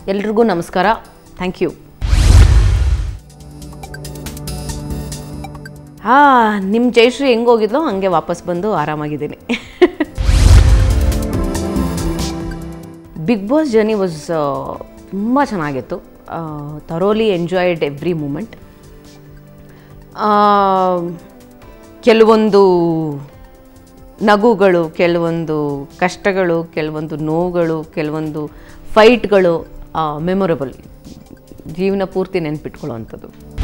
ಎಲ್ರಿಗೂ ನಮಸ್ಕಾರ thank you ಹಾಂ ನಿಮ್ಮ ಜಯಶ್ರೀ ಹೆಂಗೆ ಹೋಗಿದ್ಲೋ ಹಂಗೆ ವಾಪಸ್ ಬಂದು ಆರಾಮಾಗಿದ್ದೀನಿ ಬಿಗ್ ಬಾಸ್ ಜರ್ನಿ ವಾಸ್ ತುಂಬ ಚೆನ್ನಾಗಿತ್ತು ಥರೋಲಿ ಎಂಜಾಯ್ಡ್ ಎವ್ರಿ ಮೂಮೆಂಟ್ ಕೆಲವೊಂದು ನಗುಗಳು ಕೆಲವೊಂದು ಕಷ್ಟಗಳು ಕೆಲವೊಂದು ನೋವುಗಳು ಕೆಲವೊಂದು ಫೈಟ್ಗಳು ಮೆಮೊರಬಲ್ ಜೀವನ ಪೂರ್ತಿ ನೆನ್ಪಿಟ್ಕೊಳ್ಳೋವಂಥದ್ದು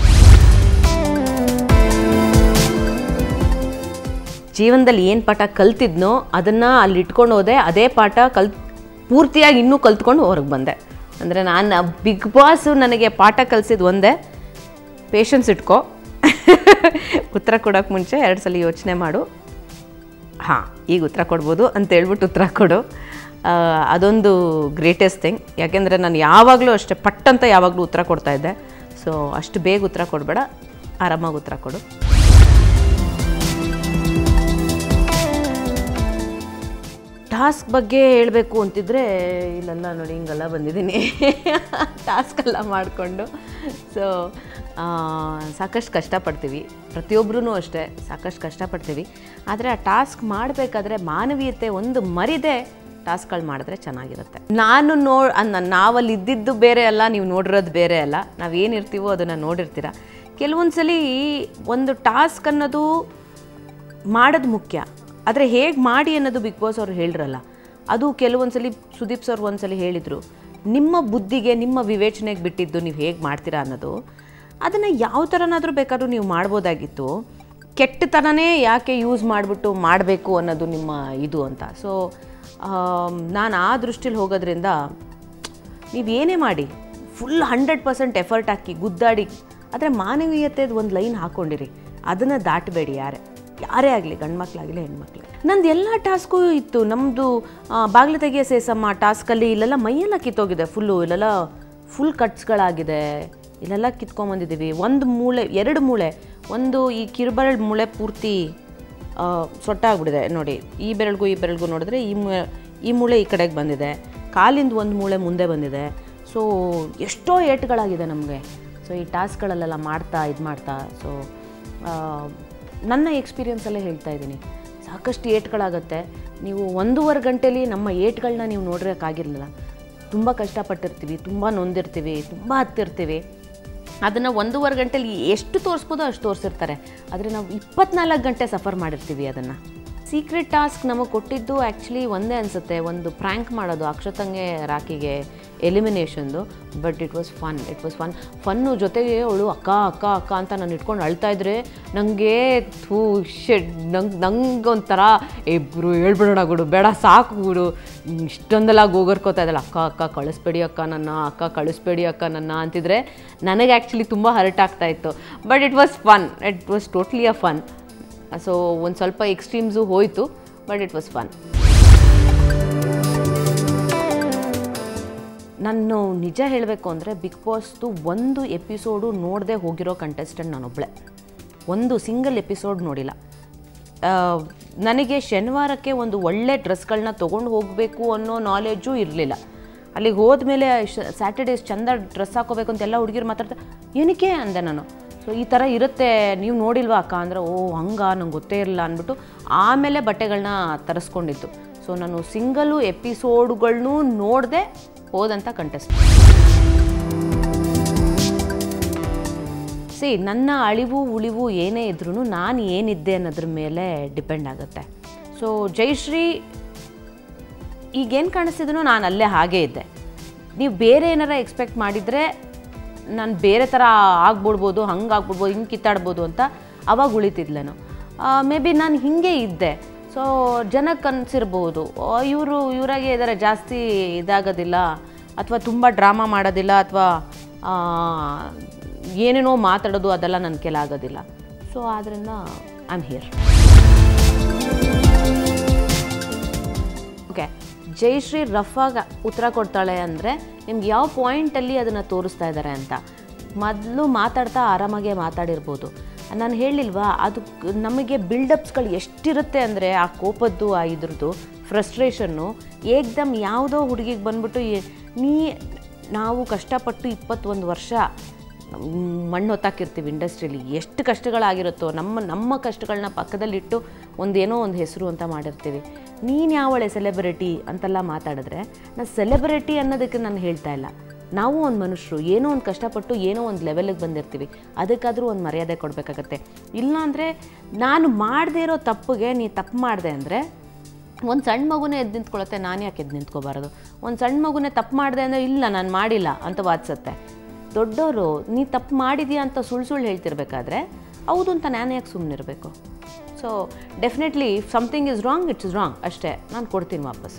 ಜೀವನದಲ್ಲಿ ಏನು ಪಾಠ ಕಲ್ತಿದ್ನೋ ಅದನ್ನು ಅಲ್ಲಿ ಇಟ್ಕೊಂಡು ಹೋದೆ ಅದೇ ಪಾಠ ಕಲ್ ಪೂರ್ತಿಯಾಗಿ ಇನ್ನೂ ಕಲ್ತ್ಕೊಂಡು ಹೊರಗೆ ಬಂದೆ ಅಂದರೆ ನಾನು ಬಿಗ್ ಬಾಸು ನನಗೆ ಪಾಠ ಕಲಿಸಿದ್ದು ಒಂದೇ ಪೇಷನ್ಸ್ ಇಟ್ಕೋ ಉತ್ತರ ಕೊಡೋಕ್ಕೆ ಮುಂಚೆ ಎರಡು ಸಲ ಯೋಚನೆ ಮಾಡು ಹಾಂ ಈಗ ಉತ್ತರ ಕೊಡ್ಬೋದು ಅಂತ ಹೇಳ್ಬಿಟ್ಟು ಉತ್ತರ ಕೊಡು ಆ, ಅದೊಂದು ಗ್ರೇಟೆಸ್ಟ್ ಥಿಂಗ್ ಯಾಕೆಂದರೆ ನಾನು ಯಾವಾಗಲೂ ಅಷ್ಟೇ ಪಟ್ಟಂತ ಯಾವಾಗಲೂ ಉತ್ತರ ಕೊಡ್ತಾ ಇದ್ದೆ ಸೊ ಅಷ್ಟು ಬೇಗ ಉತ್ತರ ಕೊಡಬೇಡ ಆರಾಮಾಗಿ ಉತ್ತರ ಕೊಡು ಟಾಸ್ಕ್ ಬಗ್ಗೆ ಹೇಳಬೇಕು ಅಂತಿದ್ರೆ ಇಲ್ಲೆಲ್ಲ ನೋಡಿ ಹಿಂಗೆಲ್ಲ ಬಂದಿದ್ದೀನಿ ಟಾಸ್ಕ್ ಎಲ್ಲ ಮಾಡಿಕೊಂಡು ಸೊ ಸಾಕಷ್ಟು ಕಷ್ಟಪಡ್ತೀವಿ ಪ್ರತಿಯೊಬ್ಬರೂ ಅಷ್ಟೇ ಸಾಕಷ್ಟು ಕಷ್ಟಪಡ್ತೀವಿ ಆದರೆ ಆ ಟಾಸ್ಕ್ ಮಾಡಬೇಕಾದ್ರೆ ಮಾನವೀಯತೆ ಒಂದು ಮರಿದೆ ಟಾಸ್ಕ್ಗಳು ಮಾಡಿದ್ರೆ ಚೆನ್ನಾಗಿರುತ್ತೆ ನಾನು ನೋ ಅನ್ನ ನಾವಲ್ಲಿ ಇದ್ದಿದ್ದು ಬೇರೆ ಅಲ್ಲ ನೀವು ನೋಡಿರೋದು ಬೇರೆ ಅಲ್ಲ ನಾವೇನಿರ್ತೀವೋ ಅದನ್ನು ನೋಡಿರ್ತೀರ ಕೆಲವೊಂದು ಸಲ ಒಂದು ಟಾಸ್ಕ್ ಅನ್ನೋದು ಮಾಡೋದು ಮುಖ್ಯ ಆದರೆ ಹೇಗೆ ಮಾಡಿ ಅನ್ನೋದು ಬಿಗ್ ಬಾಸ್ ಅವ್ರು ಹೇಳಿರಲ್ಲ ಅದು ಕೆಲವೊಂದ್ಸಲಿ ಸುದೀಪ್ ಸರ್ ಒಂದ್ಸಲಿ ಹೇಳಿದರು ನಿಮ್ಮ ಬುದ್ಧಿಗೆ ನಿಮ್ಮ ವಿವೇಚನೆಗೆ ಬಿಟ್ಟಿದ್ದು ನೀವು ಹೇಗೆ ಮಾಡ್ತೀರಾ ಅನ್ನೋದು ಅದನ್ನು ಯಾವ ಥರನಾದರೂ ಬೇಕಾದ್ರೂ ನೀವು ಮಾಡ್ಬೋದಾಗಿತ್ತು ಕೆಟ್ಟತನನೇ ಯಾಕೆ ಯೂಸ್ ಮಾಡಿಬಿಟ್ಟು ಮಾಡಬೇಕು ಅನ್ನೋದು ನಿಮ್ಮ ಇದು ಅಂತ ಸೊ ನಾನು ಆ ದೃಷ್ಟಿಲಿ ಹೋಗೋದ್ರಿಂದ ನೀವು ಏನೇ ಮಾಡಿ ಫುಲ್ ಹಂಡ್ರೆಡ್ ಪರ್ಸೆಂಟ್ ಎಫರ್ಟ್ ಹಾಕಿ ಗುದ್ದಾಡಿ ಆದರೆ ಮಾನವೀಯತೆದು ಒಂದು ಲೈನ್ ಹಾಕ್ಕೊಂಡಿರಿ ಅದನ್ನು ದಾಟಬೇಡಿ ಯಾರೇ ಯಾರೇ ಆಗಲಿ ಗಂಡ್ಮಕ್ಳಾಗಲಿ ಹೆಣ್ಮಕ್ಳು ನಂದು ಎಲ್ಲ ಟಾಸ್ಕು ಇತ್ತು ನಮ್ಮದು ಬಾಗಿಲು ತೆಗಿಯ ಸೇಸಮ್ಮ ಟಾಸ್ಕಲ್ಲಿ ಇಲ್ಲೆಲ್ಲ ಮೈಯೆಲ್ಲ ಕಿತ್ತೋಗಿದೆ ಫುಲ್ಲು ಇಲ್ಲೆಲ್ಲ ಫುಲ್ ಕಟ್ಸ್ಗಳಾಗಿದೆ ಇಲ್ಲೆಲ್ಲ ಕಿತ್ಕೊಂಬಂದಿದ್ದೀವಿ ಒಂದು ಮೂಳೆ ಎರಡು ಮೂಳೆ ಒಂದು ಈ ಕಿರುಬೆರಳು ಮೂಳೆ ಪೂರ್ತಿ ಆ, ಸೊಟ್ಟಾಗ್ಬಿಟ್ಟಿದೆ ನೋಡಿ ಈ ಬೆರಳಿಗೂ ಈ ಬೆರಳಿಗೂ ನೋಡಿದ್ರೆ ಈ ಮೂ ಈ ಮೂಳೆ ಈ ಕಡೆಗೆ ಬಂದಿದೆ ಕಾಲಿಂದ ಒಂದು ಮೂಳೆ ಮುಂದೆ ಬಂದಿದೆ ಸೊ ಎಷ್ಟೋ ಏಟ್ಗಳಾಗಿದೆ ನಮಗೆ ಸೊ ಈ ಟಾಸ್ಕ್ಗಳಲ್ಲೆಲ್ಲ ಮಾಡ್ತಾ ಇದು ಮಾಡ್ತಾ ಸೊ ನನ್ನ ಎಕ್ಸ್ಪೀರಿಯನ್ಸಲ್ಲೇ ಹೇಳ್ತಾ ಇದ್ದೀನಿ ಸಾಕಷ್ಟು ಏಟ್ಗಳಾಗತ್ತೆ ನೀವು ಒಂದೂವರೆ ಗಂಟೆಲಿ ನಮ್ಮ ಏಟ್ಗಳನ್ನ ನೀವು ನೋಡಿರೋಕ್ಕಾಗಿರಲಿಲ್ಲ ತುಂಬ ಕಷ್ಟಪಟ್ಟಿರ್ತೀವಿ ತುಂಬ ನೊಂದಿರ್ತೀವಿ ತುಂಬ ಹತ್ತಿರ್ತೀವಿ ಅದನ್ನು ಒಂದೂವರೆ ಗಂಟೆಲಿ ಎಷ್ಟು ತೋರಿಸ್ಬೋದೋ ಅಷ್ಟು ತೋರಿಸಿರ್ತಾರೆ ಆದರೆ ನಾವು ಇಪ್ಪತ್ನಾಲ್ಕು ಗಂಟೆ ಸಫರ್ ಮಾಡಿರ್ತೀವಿ ಅದನ್ನು ಸೀಕ್ರೆಟ್ ಟಾಸ್ಕ್ ನಮಗೆ ಕೊಟ್ಟಿದ್ದು ಆ್ಯಕ್ಚುಲಿ ಒಂದೇ ಅನಿಸುತ್ತೆ ಒಂದು ಪ್ರ್ಯಾಂಕ್ ಮಾಡೋದು ಅಕ್ಷತಂಗೆ ರಾಕಿಗೆ ಎಲಿಮಿನೇಷನ್ದು but it was fun it was fun fun ಜೊತೆಗೆ ಅವಳು ಅಕ್ಕ ಅಕ್ಕ ಅಕ್ಕ ಅಂತ ನಾನು ಇಟ್ಕೊಂಡು ಅಳ್ತಾ ಇದ್ರೆ ನನಗೆ ಥೂ ಶೆಡ್ ನಂಗೆ ನಂಗೆ ಒಂಥರ ಇಬ್ಬರು ಹೇಳ್ಬಿಡೋಣ ಬಿಡು ಬೇಡ ಸಾಕು ಬಿಡು ಇಷ್ಟೊಂದೆಲ್ಲ ಗೋಗರ್ಕೋತಾ ಇದ್ದಲ್ಲ ಅಕ್ಕ ಅಕ್ಕ ಕಳಿಸ್ಬೇಡಿ ಅಕ್ಕ ನನ್ನ ಅಕ್ಕ ಕಳಿಸ್ಬೇಡಿ ಅಕ್ಕ ನನ್ನ ಅಂತಿದ್ರೆ ನನಗೆ ಆ್ಯಕ್ಚುಲಿ ತುಂಬ ಹರ್ಟ್ ಆಗ್ತಾ ಇತ್ತು but it was fun it was totally a fun so ಒಂದು ಸ್ವಲ್ಪ ಎಕ್ಸ್ಟ್ರೀಮ್ಸು ಹೋಯಿತು ಬಟ್ ಇಟ್ ವಾಸ್ ಫನ್ ನಾನು ನಿಜ ಹೇಳಬೇಕು ಅಂದರೆ ಬಿಗ್ ಬಾಸ್ದು ಒಂದು ಎಪಿಸೋಡು ನೋಡದೆ ಹೋಗಿರೋ ಕಂಟೆಸ್ಟೆಂಟ್ ನಾನೊಬ್ಬಳೆ ಒಂದು ಸಿಂಗಲ್ ಎಪಿಸೋಡ್ ನೋಡಿಲ್ಲ ಆ, ನನಗೆ ಶನಿವಾರಕ್ಕೆ ಒಂದು ಒಳ್ಳೆ ಡ್ರೆಸ್ಗಳನ್ನ ತೊಗೊಂಡು ಹೋಗಬೇಕು ಅನ್ನೋ ನಾಲೆಡ್ಜು ಇರಲಿಲ್ಲ ಅಲ್ಲಿಗೆ ಹೋದ್ಮೇಲೆ ಸ್ಯಾಟರ್ಡೇಸ್ ಚಂದ ಡ್ರೆಸ್ ಹಾಕೋಬೇಕು ಅಂತ ಎಲ್ಲ ಹುಡುಗಿರು ಮಾತಾಡ್ತಾ ಏನಕ್ಕೆ ಅಂದೆ ನಾನು ಸೊ ಈ ಥರ ಇರುತ್ತೆ ನೀವು ನೋಡಿಲ್ವಾ ಅಕ್ಕ ಅಂದರೆ ಓ ಹಂಗ ನಂಗೆ ಗೊತ್ತೇ ಇರಲಿಲ್ಲ ಅಂದ್ಬಿಟ್ಟು ಆಮೇಲೆ ಬಟ್ಟೆಗಳನ್ನ ತರಿಸ್ಕೊಂಡಿದ್ದು ಸೊ ನಾನು ಸಿಂಗಲು ಎಪಿಸೋಡ್ಗಳನ್ನೂ ನೋಡದೆ ಹೋದಂಥ ಕಂಟೆಸ್ಟ್ ಸಿ ನನ್ನ ಅಳಿವು ಉಳಿವು ಏನೇ ಇದ್ರೂ ನಾನು ಏನಿದ್ದೆ ಅನ್ನೋದ್ರ ಮೇಲೆ ಡಿಪೆಂಡ್ ಆಗುತ್ತೆ ಸೊ ಜಯಶ್ರೀ ಈಗೇನು ಕಾಣಿಸ್ತಿದ್ರು ನಾನು ಅಲ್ಲೇ ಹಾಗೇ ಇದ್ದೆ ನೀವು ಬೇರೆ ಏನಾರ ಎಕ್ಸ್ಪೆಕ್ಟ್ ಮಾಡಿದರೆ ನಾನು ಬೇರೆ ಥರ ಆಗ್ಬಿಡ್ಬೋದು ಹಂಗೆ ಆಗ್ಬಿಡ್ಬೋದು ಹಿಂಗೆ ಕಿತ್ತಾಡ್ಬೋದು ಅಂತ ಅವಾಗ ಉಳಿತಿದ್ಲೇನು ಮೇ ಬಿ ನಾನು ಹಿಂಗೆ ಇದ್ದೆ ಸೊ ಜನಕ್ಕೆ ಅನ್ಸಿರ್ಬೋದು ಇವರು ಇವರಾಗೆ ಇದ್ದಾರೆ ಜಾಸ್ತಿ ಇದಾಗೋದಿಲ್ಲ ಅಥವಾ ತುಂಬ ಡ್ರಾಮಾ ಮಾಡೋದಿಲ್ಲ ಅಥವಾ ಏನೇನೋ ಮಾತಾಡೋದು ಅದೆಲ್ಲ ನನ್ನ ಕೆಲ ಆಗೋದಿಲ್ಲ ಸೊ ಆದ್ದರಿಂದ I am here okay Jayashree ರಫಾಗಿ ಉತ್ತರ ಕೊಡ್ತಾಳೆ ಅಂದರೆ ನಿಮ್ಗೆ ಯಾವ ಪಾಯಿಂಟಲ್ಲಿ ಅದನ್ನು ತೋರಿಸ್ತಾ ಇದ್ದಾರೆ ಅಂತ ಮೊದಲು ಮಾತಾಡ್ತಾ ಆರಾಮಾಗೆ ಮಾತಾಡಿರ್ಬೋದು ನಾನು ಹೇಳಿಲ್ವಾ ಅದು ಕ್- ನಮಗೆ ಬಿಲ್ಡಪ್ಸ್ಗಳು ಎಷ್ಟಿರುತ್ತೆ ಅಂದರೆ ಆ ಕೋಪದ್ದು ಆ ಇದ್ರದ್ದು ಫ್ರಸ್ಟ್ರೇಷನ್ನು ಏಕ್ದಮ್ ಯಾವುದೋ ಹುಡುಗಿಗೆ ಬಂದ್ಬಿಟ್ಟು ಏ- ನೀ ನಾವು ಕಷ್ಟಪಟ್ಟು ಇಪ್ಪತ್ತೊಂದು ವರ್ಷ ಮಣ್ಣು ಹೊತ್ತಾಕಿರ್ತೀವಿ ಇಂಡಸ್ಟ್ರಿಯಲ್ಲಿ ಎಷ್ಟು ಕಷ್ಟಗಳಾಗಿರುತ್ತೋ ನಮ್ಮ ನಮ್ಮ ಕಷ್ಟಗಳನ್ನ ಪಕ್ಕದಲ್ಲಿಟ್ಟು ಒಂದೇನೋ ಒಂದು ಹೆಸರು ಅಂತ ಮಾಡಿರ್ತೀವಿ ನೀನು ಯಾವಳೆ ಸೆಲೆಬ್ರಿಟಿ ಅಂತೆಲ್ಲ ಮಾತಾಡಿದ್ರೆ ನಾನು ಸೆಲೆಬ್ರಿಟಿ ಅನ್ನೋದಕ್ಕೆ ನಾನು ಹೇಳ್ತಾ ಇಲ್ಲ ನಾವು ಒಂದು ಮನುಷ್ಯರು ಏನೋ ಒಂದು ಕಷ್ಟಪಟ್ಟು ಏನೋ ಒಂದು ಲೆವೆಲಿಗೆ ಬಂದಿರ್ತೀವಿ ಅದಕ್ಕಾದರೂ ಒಂದು ಮರ್ಯಾದೆ ಕೊಡಬೇಕಾಗತ್ತೆ ಇಲ್ಲಾಂದರೆ ನಾನು ಮಾಡದೇ ಇರೋ ತಪ್ಪಿಗೆ ನೀ ತಪ್ಪು ಮಾಡಿದೆ ಅಂದರೆ ಒಂದು ಸಣ್ಣ ಮಗುನೇ ಎದ್ದು ನಿಂತ್ಕೊಳತ್ತೆ ನಾನು ಯಾಕೆ ಎದ್ದು ನಿಂತ್ಕೋಬಾರದು ಒಂದು ಸಣ್ಣ ಮಗುನೇ ತಪ್ಪು ಮಾಡಿದೆ ಅಂದರೆ ಇಲ್ಲ ನಾನು ಮಾಡಿಲ್ಲ ಅಂತ ವಾದಿಸತ್ತೆ ದೊಡ್ಡವರು ನೀ ತಪ್ಪು ಮಾಡಿದ್ಯಾ ಅಂತ ಸುಳ್ಳು ಸುಳ್ಳು ಹೇಳ್ತಿರ್ಬೇಕಾದ್ರೆ ಹೌದು ಅಂತ ನಾನು ಯಾಕೆ ಸುಮ್ಮನಿರಬೇಕು so definitely something is wrong it's is wrong ಅಷ್ಟೇ ನಾನು ಕೊಡ್ತೀನಿ ವಾಪಸ್ಸು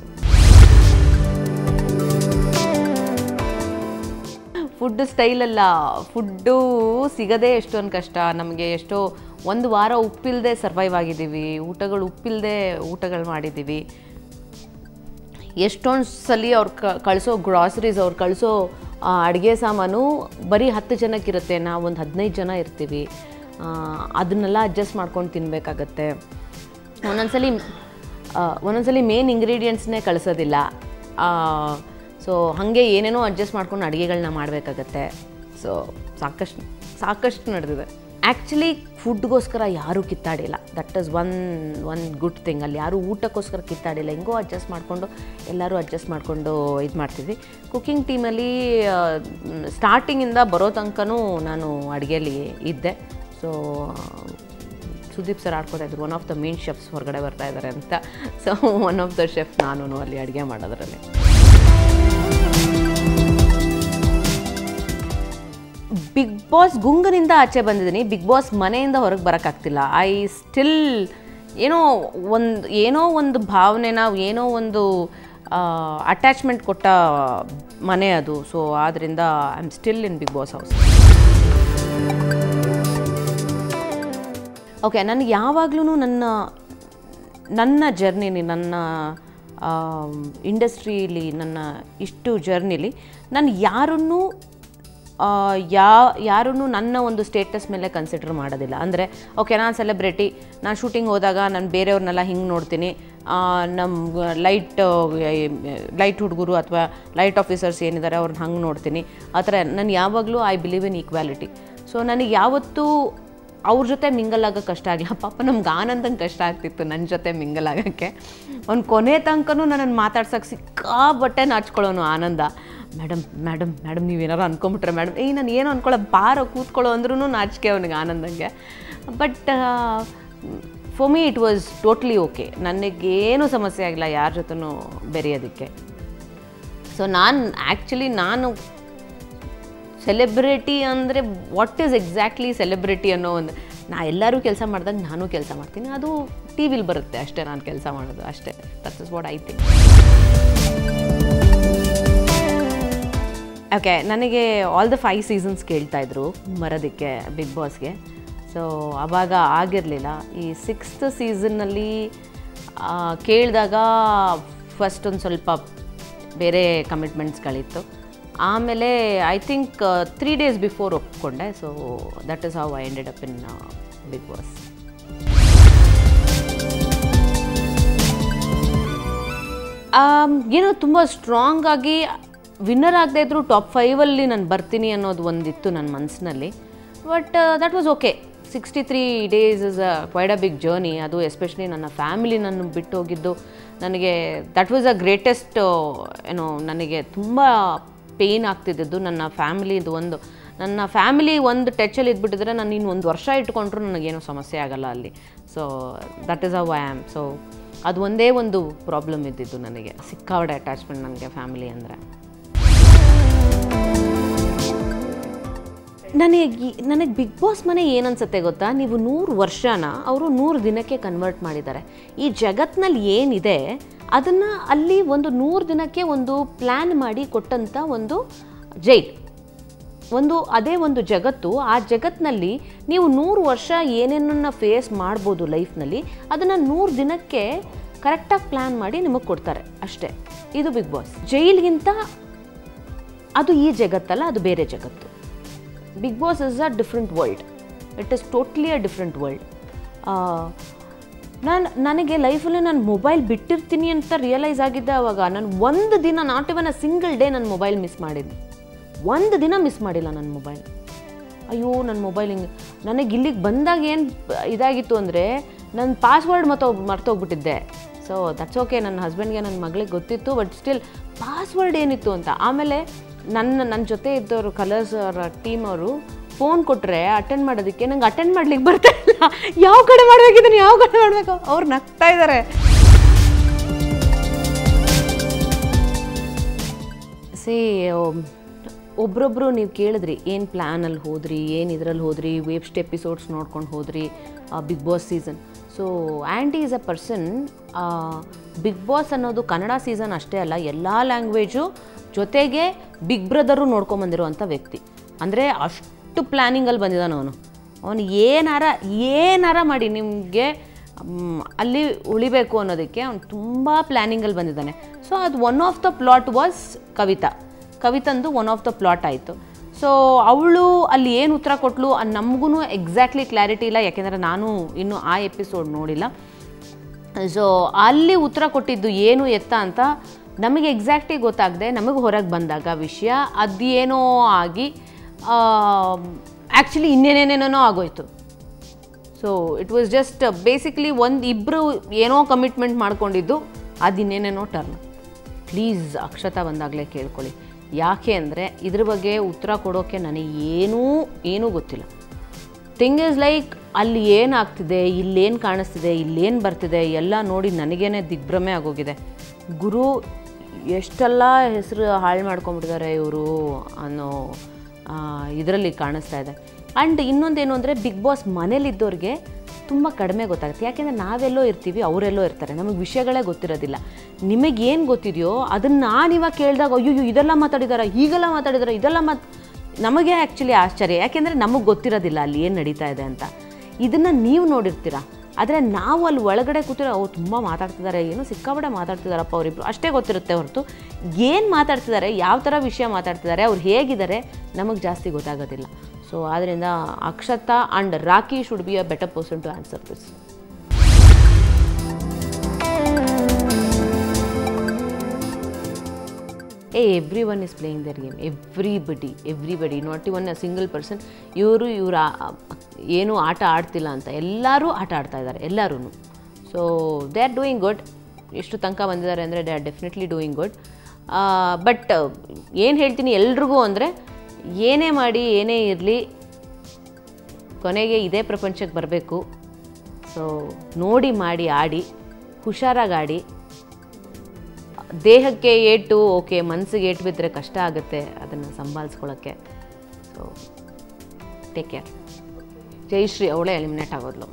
ಫುಡ್ ಸ್ಟೈಲಲ್ಲ ಫುಡ್ಡು ಸಿಗದೇ ಎಷ್ಟೊಂದು ಕಷ್ಟ ನಮಗೆ ಎಷ್ಟೋ ಒಂದು ವಾರ ಉಪ್ಪಿಲ್ಲದೆ ಸರ್ವೈವ್ ಆಗಿದ್ದೀವಿ ಊಟಗಳು ಉಪ್ಪಿಲ್ಲದೆ ಊಟಗಳು ಮಾಡಿದ್ದೀವಿ ಎಷ್ಟೊಂದು ಸಲ ಅವ್ರು ಕಳಿಸೋ ಗ್ರಾಸರೀಸ್ ಅವ್ರು ಕಳಿಸೋ ಅಡುಗೆ ಸಾಮಾನು ಬರೀ ಹತ್ತು ಜನಕ್ಕಿರುತ್ತೆ ನಾವು ಒಂದು ಹದಿನೈದು ಜನ ಇರ್ತೀವಿ ಆ, ಅದನ್ನೆಲ್ಲ ಅಡ್ಜಸ್ಟ್ ಮಾಡ್ಕೊಂಡು ತಿನ್ನಬೇಕಾಗತ್ತೆ ಒಂದೊಂದ್ಸಲಿ ಒಂದೊಂದ್ಸಲಿ ಮೇನ್ ಇಂಗ್ರೀಡಿಯೆಂಟ್ಸ್ನೇ ಕಳಿಸೋದಿಲ್ಲ ಸೊ ಹಾಗೆ ಏನೇನೋ ಅಡ್ಜಸ್ಟ್ ಮಾಡ್ಕೊಂಡು ಅಡುಗೆಗಳನ್ನ ಮಾಡಬೇಕಾಗತ್ತೆ ಸೊ ಸಾಕಷ್ಟು ಸಾಕಷ್ಟು ನಡೆದಿದೆ ಆ್ಯಕ್ಚುಲಿ ಫುಡ್ಗೋಸ್ಕರ ಯಾರೂ ಕಿತ್ತಾಡಿಲ್ಲ that is one one good thing ಅಲ್ಲಿ ಯಾರೂ ಊಟಕ್ಕೋಸ್ಕರ ಕಿತ್ತಾಡಿಲ್ಲ ಹೆಂಗೋ ಅಡ್ಜಸ್ಟ್ ಮಾಡಿಕೊಂಡು ಎಲ್ಲರೂ ಅಡ್ಜಸ್ಟ್ ಮಾಡಿಕೊಂಡು ಇದು ಮಾಡ್ತಿದ್ವಿ ಕುಕ್ಕಿಂಗ್ ಟೀಮಲ್ಲಿ ಸ್ಟಾರ್ಟಿಂಗಿಂದ ಬರೋ ತನಕನೂ ನಾನು ಅಡುಗೆಯಲ್ಲಿ ಇದ್ದೆ ಸೊ ಸುದೀಪ್ ಸರ್ ಆಡ್ಕೊತಾ ಇದ್ರು one of the main chefs ಹೊರಗಡೆ ಬರ್ತಾ ಇದ್ದಾರೆ ಅಂತ so one of the chef ನಾನು ಅಲ್ಲಿ ಅಡುಗೆ ಮಾಡೋದ್ರಲ್ಲಿ ಬಿಗ್ ಬಾಸ್ ಗುಂಗನಿಂದ ಆಚೆ ಬಂದಿದ್ದೀನಿ ಬಿಗ್ ಬಾಸ್ ಮನೆಯಿಂದ ಹೊರಗೆ ಬರೋಕ್ಕಾಗ್ತಿಲ್ಲ ಐ ಸ್ಟಿಲ್ ಏನೋ ಒಂದು ಏನೋ ಒಂದು ಭಾವನೆನ ಏನೋ ಒಂದು ಅಟ್ಯಾಚ್ಮೆಂಟ್ ಕೊಟ್ಟ ಮನೆ ಅದು ಸೊ ಆದ್ದರಿಂದ I am still in Bigg Boss house okay ನನಗೆ ಯಾವಾಗಲೂ ನನ್ನ ನನ್ನ ಜರ್ನಿಲಿ ನನ್ನ ಇಂಡಸ್ಟ್ರೀಲಿ ನನ್ನ ಇಷ್ಟು ಜರ್ನಿಲಿ ನಾನು ಯಾರನ್ನೂ ಆ, ಯಾ ಯಾರನ್ನು ನನ್ನ ಒಂದು ಸ್ಟೇಟಸ್ ಮೇಲೆ ಕನ್ಸಿಡರ್ ಮಾಡೋದಿಲ್ಲ ಅಂದರೆ ಓಕೆ ನಾನು ಸೆಲೆಬ್ರಿಟಿ ನಾನು ಶೂಟಿಂಗ್ ಹೋದಾಗ ನಾನು ಬೇರೆಯವ್ರನ್ನೆಲ್ಲ ಹಿಂಗೆ ನೋಡ್ತೀನಿ ನಮ್ಮ ಲೈಟ್ ಲೈಟ್ ಹುಡುಗರು ಅಥವಾ ಲೈಟ್ ಆಫೀಸರ್ಸ್ ಏನಿದ್ದಾರೆ ಅವ್ರನ್ನ ಹಂಗೆ ನೋಡ್ತೀನಿ ಆ ಥರ ನಾನು ಯಾವಾಗಲೂ I believe in equality so ನನಗೆ ಯಾವತ್ತೂ ಅವ್ರ ಜೊತೆ ಮಿಂಗಲ್ ಆಗೋಕ್ಕೆ ಕಷ್ಟ ಆಗಲ್ಲ ಪಾಪ ನಮ್ಗೆ ಆನಂದಂಗೆ ಕಷ್ಟ ಆಗ್ತಿತ್ತು ನನ್ನ ಜೊತೆ ಮಿಂಗಲ್ ಆಗೋಕ್ಕೆ ಅವ್ನು ಕೊನೆ ತನಕನೂ ನನ್ನನ್ನು ಮಾತಾಡ್ಸೋಕೆ ಸಿಕ್ಕಾಬಟ್ಟೆ ನಾಚ್ಕೊಳ್ಳೋನು ಆನಂದ ಮೇಡಮ್ ಮೇಡಮ್ ಮೇಡಮ್ ನೀವೇನಾರು ಅನ್ಕೊಂಬಿಟ್ರೆ ಮೇಡಮ್ ಏಯ್ ನಾನು ಏನು ಅನ್ಕೊಳ್ಳೋ ಬಾರೋ ಕೂತ್ಕೊಳ್ಳೋ ಅಂದ್ರೂ ನಾಚಿಕೆ ಅವನಿಗೆ ಆನಂದಂಗೆ but for me it was totally okay ನನಗೇನು ಸಮಸ್ಯೆ ಆಗಿಲ್ಲ ಯಾರ ಜೊತೆನೂ ಬೆರೆಯೋದಕ್ಕೆ ಸೊ ನಾನು ಆ್ಯಕ್ಚುಲಿ ನಾನು ಸೆಲೆಬ್ರಿಟಿ ಅಂದರೆ ವಾಟ್ ಈಸ್ ಎಕ್ಸಾಕ್ಟ್ಲಿ ಸೆಲೆಬ್ರಿಟಿ ಅನ್ನೋ ಒಂದು ನಾ ಎಲ್ಲರೂ ಕೆಲಸ ಮಾಡಿದಾಗ ನಾನು ಕೆಲಸ ಮಾಡ್ತೀನಿ ಅದು ಟಿ ವಿಲಿ ಬರುತ್ತೆ ಅಷ್ಟೇ ನಾನು ಕೆಲಸ ಮಾಡೋದು ಅಷ್ಟೇ that is what I think okay ನನಗೆ ಆಲ್ ದ ಫೈವ್ ಸೀಸನ್ಸ್ ಕೇಳ್ತಾಯಿದ್ರು ಬರೋದಕ್ಕೆ ಬಿಗ್ ಬಾಸ್ಗೆ ಸೊ ಆವಾಗ ಆಗಿರಲಿಲ್ಲ ಈ ಸಿಕ್ಸ್ತ್ ಸೀಸನ್ನಲ್ಲಿ ಕೇಳಿದಾಗ ಫಸ್ಟ್ ಒಂದು ಸ್ವಲ್ಪ ಬೇರೆ ಕಮಿಟ್ಮೆಂಟ್ಸ್ಗಳಿತ್ತು ಆಮೇಲೆ I think three days before ಒಪ್ಕೊಂಡೆ so that is how I ended up in Bigg Boss ಏನೋ ತುಂಬ ಸ್ಟ್ರಾಂಗ್ ಆಗಿ ವಿನ್ನರ್ ಆಗದೆ ಇದ್ದರೂ ಟಾಪ್ ಫೈವಲ್ಲಿ ನಾನು ಬರ್ತೀನಿ ಅನ್ನೋದು ಒಂದಿತ್ತು ನನ್ನ ಮನಸ್ಸಿನಲ್ಲಿ but that was okay sixty three days is a quite a big journey ಅದು ಎಸ್ಪೆಷಲಿ ನನ್ನ ಫ್ಯಾಮಿಲಿ ನನ್ನ ಬಿಟ್ಟು ಹೋಗಿದ್ದು ನನಗೆ ದಟ್ ವಾಸ್ ಅ ಗ್ರೇಟೆಸ್ಟ್ ಏನೋ ನನಗೆ ತುಂಬ ಪೇಯ್ನ್ ಆಗ್ತಿದ್ದದ್ದು ನನ್ನ ಫ್ಯಾಮಿಲಿದು ಒಂದು ನನ್ನ ಫ್ಯಾಮಿಲಿ ಒಂದು ಟಚಲ್ಲಿ ಇದ್ಬಿಟ್ಟಿದ್ರೆ ನಾನು ಇನ್ನು ಒಂದು ವರ್ಷ ಇಟ್ಕೊಂಡ್ರು ನನಗೇನು ಸಮಸ್ಯೆ ಆಗಲ್ಲ ಅಲ್ಲಿ so that is a I am so ಅದು ಒಂದೇ ಒಂದು ಪ್ರಾಬ್ಲಮ್ ಇದ್ದಿದ್ದು ನನಗೆ ಸಿಕ್ಕಾವಡೆ ಅಟ್ಯಾಚ್ಮೆಂಟ್ ನನಗೆ ಫ್ಯಾಮಿಲಿ ಅಂದರೆ ನನಗೆ ಈ- ನನಗೆ ಬಿಗ್ ಬಾಸ್ ಮನೆ ಏನನ್ಸುತ್ತೆ ಗೊತ್ತಾ ನೀವು ನೂರು ವರ್ಷನ ಅವರು ನೂರು ದಿನಕ್ಕೆ ಕನ್ವರ್ಟ್ ಮಾಡಿದ್ದಾರೆ ಈ ಜಗತ್ನಲ್ಲಿ ಏನಿದೆ ಅದನ್ನು ಅಲ್ಲಿ ಒಂದು ನೂರು ದಿನಕ್ಕೆ ಒಂದು ಪ್ಲ್ಯಾನ್ ಮಾಡಿ ಕೊಟ್ಟಂಥ ಒಂದು ಜೈಲ್ ಒಂದು ಅದೇ ಒಂದು ಜಗತ್ತು ಆ ಜಗತ್ತಿನಲ್ಲಿ ನೀವು ನೂರು ವರ್ಷ ಏನೇನನ್ನ ಫೇಸ್ ಮಾಡ್ಬೋದು ಲೈಫ್ನಲ್ಲಿ ಅದನ್ನು ನೂರು ದಿನಕ್ಕೆ ಕರೆಕ್ಟಾಗಿ ಪ್ಲ್ಯಾನ್ ಮಾಡಿ ನಿಮಗೆ ಕೊಡ್ತಾರೆ ಅಷ್ಟೇ ಇದು ಬಿಗ್ ಬಾಸ್ ಜೈಲ್ಗಿಂತ ಅದು ಈ ಜಗತ್ತಲ್ಲ ಅದು ಬೇರೆ ಜಗತ್ತು Bigg Boss is a different world it is totally a different world ನಾನು ನನಗೆ ಲೈಫಲ್ಲಿ ನಾನು ಮೊಬೈಲ್ ಬಿಟ್ಟಿರ್ತೀನಿ ಅಂತ ರಿಯಲೈಸ್ ಆಗಿದ್ದೆ ಅವಾಗ ನಾನು ಒಂದು ದಿನ not even a single day ನನ್ನ ಮೊಬೈಲ್ ಮಿಸ್ ಮಾಡಿದ್ದೆ ಒಂದು ದಿನ ಮಿಸ್ ಮಾಡಿಲ್ಲ ನನ್ನ ಮೊಬೈಲ್ ಅಯ್ಯೋ ನನ್ನ ಮೊಬೈಲ್ ಹಿಂಗೆ ನನಗೆ ಇಲ್ಲಿಗೆ ಬಂದಾಗ ಏನು ಇದಾಗಿತ್ತು ಅಂದರೆ ನನ್ನ ಪಾಸ್ವರ್ಡ್ ಮತ್ತು ಮರ್ತೋಗ್ಬಿಟ್ಟಿದ್ದೆ ಸೊ ದಟ್ಸ್ ಓಕೆ ನನ್ನ ಹಸ್ಬೆಂಡ್ಗೆ ನನ್ನ ಮಗಳಿಗೆ ಗೊತ್ತಿತ್ತು ಬಟ್ ಸ್ಟಿಲ್ ಪಾಸ್ವರ್ಡ್ ಏನಿತ್ತು ಅಂತ ಆಮೇಲೆ ನನ್ನ ನನ್ನ ಜೊತೆ ಇದ್ದವರು ಕಲರ್ಸ್ ಅವರ ಟೀಮ್ ಅವರು ಫೋನ್ ಕೊಟ್ಟರೆ ಅಟೆಂಡ್ ಮಾಡೋದಕ್ಕೆ ನಂಗೆ ಅಟೆಂಡ್ ಮಾಡ್ಲಿಕ್ಕೆ ಬರ್ತಾ ಇಲ್ಲ ಯಾವ ಕಡೆ ಮಾಡ್ಬೇಕಿದ್ದೀನಿ ಯಾವ ಕಡೆ ಮಾಡಬೇಕು ಅವ್ರು ನಗ್ತಾ ಇದ್ದಾರೆ ಸೇ ಒಬ್ರೊಬ್ರು ನೀವು ಕೇಳಿದ್ರಿ ಏನು ಪ್ಲ್ಯಾನಲ್ಲಿ ಹೋದ್ರಿ ಏನು ಇದರಲ್ಲಿ ಹೋದ್ರಿ ವೇಬ್ಸ್ಟ್ ಎಪಿಸೋಡ್ಸ್ ನೋಡ್ಕೊಂಡು ಹೋದ್ರಿ Bigg Boss season so aunty is a person Bigg Boss ಅನ್ನೋದು ಕನ್ನಡ ಸೀಸನ್ ಅಷ್ಟೇ ಅಲ್ಲ ಎಲ್ಲ ಲ್ಯಾಂಗ್ವೇಜು ಜೊತೆಗೆ ಬಿಗ್ ಬ್ರದರು ನೋಡ್ಕೊಂಬಂದಿರುವಂಥ ವ್ಯಕ್ತಿ ಅಂದರೆ ಅಷ್ಟು ಪ್ಲ್ಯಾನಿಂಗಲ್ಲಿ ಬಂದಿದ್ದಾನೆ ಅವನು ಅವನು ಏನಾರ ಏನಾರ ಮಾಡಿ ನಿಮಗೆ ಅಲ್ಲಿ ಉಳಿಬೇಕು ಅನ್ನೋದಕ್ಕೆ ಅವ್ನು ತುಂಬ ಪ್ಲ್ಯಾನಿಂಗಲ್ಲಿ ಬಂದಿದ್ದಾನೆ ಸೊ ಅದು one of the plot was Kavitha ಕವಿತಂದು ಒನ್ ಆಫ್ ದ ಪ್ಲಾಟ್ ಆಯಿತು ಸೊ ಅವಳು ಅಲ್ಲಿ ಏನು ಉತ್ತರ ಕೊಟ್ಲು ನಮಗೂ ಎಕ್ಸಾಕ್ಟ್ಲಿ ಕ್ಲಾರಿಟಿ ಇಲ್ಲ ಯಾಕೆಂದರೆ ನಾನು ಇನ್ನೂ ಆ ಎಪಿಸೋಡ್ ನೋಡಿಲ್ಲ ಸೊ ಅಲ್ಲಿ ಉತ್ತರ ಕೊಟ್ಟಿದ್ದು ಏನು ಎತ್ತ ಅಂತ ನಮಗೆ ಎಕ್ಸಾಕ್ಟಿ ಗೊತ್ತಾಗದೆ ನಮಗೆ ಹೊರಗೆ ಬಂದಾಗ ವಿಷಯ ಅದೇನೋ ಆಗಿ ಆ್ಯಕ್ಚುಲಿ ಇನ್ನೇನೇನೇನೋ ಆಗೋಯ್ತು so it was just basically ಒಂದು ಇಬ್ಬರು ಏನೋ ಕಮಿಟ್ಮೆಂಟ್ ಮಾಡ್ಕೊಂಡಿದ್ದು ಅದು ಇನ್ನೇನೇನೋ ಟರ್ನ್ ಪ್ಲೀಸ್ ಅಕ್ಷತಾ ಬಂದಾಗಲೇ ಕೇಳ್ಕೊಳ್ಳಿ ಯಾಕೆ ಅಂದರೆ ಇದ್ರ ಬಗ್ಗೆ ಉತ್ತರ ಕೊಡೋಕ್ಕೆ ನನಗೆ ಏನೂ ಏನೂ ಗೊತ್ತಿಲ್ಲ ಥಿಂಗ್ ಇಸ್ ಲೈಕ್ ಅಲ್ಲಿ ಏನಾಗ್ತಿದೆ ಇಲ್ಲೇನು ಕಾಣಿಸ್ತಿದೆ ಇಲ್ಲೇನು ಬರ್ತಿದೆ ಎಲ್ಲ ನೋಡಿ ನನಗೇನೆ ದಿಗ್ಭ್ರಮೆ ಆಗೋಗಿದೆ ಗುರು ಎಷ್ಟೆಲ್ಲ ಹೆಸರು ಹಾಳು ಮಾಡ್ಕೊಂಬಿಟ್ಟಿದ್ದಾರೆ ಇವರು ಅನ್ನೋ ಇದರಲ್ಲಿ ಕಾಣಿಸ್ತಾ ಇದೆ ಆ್ಯಂಡ್ ಇನ್ನೊಂದೇನು ಅಂದರೆ ಬಿಗ್ ಬಾಸ್ ಮನೇಲಿದ್ದವ್ರಿಗೆ ತುಂಬ ಕಡಿಮೆ ಗೊತ್ತಾಗುತ್ತೆ ಯಾಕೆಂದರೆ ನಾವೆಲ್ಲೋ ಇರ್ತೀವಿ ಅವರೆಲ್ಲೋ ಇರ್ತಾರೆ ನಮಗೆ ವಿಷಯಗಳೇ ಗೊತ್ತಿರೋದಿಲ್ಲ ನಿಮಗೇನು ಗೊತ್ತಿದೆಯೋ ಅದನ್ನು ನಾನು ಇವಾಗ ಕೇಳಿದಾಗ ಅಯ್ಯೋ ಇದೆಲ್ಲ ಮಾತಾಡಿದಾರ ಹೀಗೆಲ್ಲ ಮಾತಾಡಿದಾರ ಇದೆಲ್ಲ ಮಾತು ನಮಗೆ ಆ್ಯಕ್ಚುಲಿ ಆಶ್ಚರ್ಯ ಯಾಕೆಂದರೆ ನಮಗೆ ಗೊತ್ತಿರೋದಿಲ್ಲ ಅಲ್ಲಿ ಏನು ನಡೀತಾ ಇದೆ ಅಂತ ಇದನ್ನು ನೀವು ನೋಡಿರ್ತೀರ ಆದರೆ ನಾವು ಅಲ್ಲಿ ಒಳಗಡೆ ಕೂತಿರೋ ಅವ್ರು ತುಂಬ ಮಾತಾಡ್ತಿದ್ದಾರೆ ಏನೋ ಸಿಕ್ಕಾಪಟ್ಟೆ ಮಾತಾಡ್ತಿದ್ದಾರಪ್ಪ ಅವರಿಬ್ರು ಅಷ್ಟೇ ಗೊತ್ತಿರುತ್ತೆ ಹೊರತು ಏನು ಮಾತಾಡ್ತಿದ್ದಾರೆ ಯಾವ ಥರ ವಿಷಯ ಮಾತಾಡ್ತಿದ್ದಾರೆ ಅವ್ರು ಹೇಗಿದ್ದಾರೆ ನಮಗೆ ಜಾಸ್ತಿ ಗೊತ್ತಾಗೋದಿಲ್ಲ ಸೊ ಆದ್ದರಿಂದ Akshata and Rocky should be a better person to answer this uh everyone is playing their game everybody everybody not even a single person ಇವರು ಇವರು ಏನು ಆಟ ಆಡ್ತಿಲ್ಲ ಅಂತ ಎಲ್ಲರೂ ಆಟ ಆಡ್ತಾ ಇದ್ದಾರೆ ಎಲ್ಲರೂ so they are doing good ಎಷ್ಟು ತನಕ ಬಂದಿದ್ದಾರೆ ಅಂದರೆ they are definitely doing good but ಏನು ಹೇಳ್ತೀನಿ ಎಲ್ರಿಗೂ ಅಂದರೆ ಏನೇ ಮಾಡಿ ಏನೇ ಇರಲಿ ಕೊನೆಗೆ ಇದೇ ಪ್ರಪಂಚಕ್ಕೆ ಬರಬೇಕು ಸೊ ನೋಡಿ ಮಾಡಿ ಆಡಿ ಹುಷಾರಾಗಿ ಆಡಿ ದೇಹಕ್ಕೆ ಏಟು ಓಕೆ ಮನಸ್ಸಿಗೆ ಏಟು ಬಿದ್ದರೆ ಕಷ್ಟ ಆಗುತ್ತೆ ಅದನ್ನು ಸಂಭಾಳಿಸ್ಕೊಳ್ಳೋಕ್ಕೆ ಸೊ ಟೇಕ್ ಕೇರ್ ಜಯಶ್ರೀ ಅವಳೇ ಎಲಿಮಿನೇಟ್ ಆಗೋದ್ಲು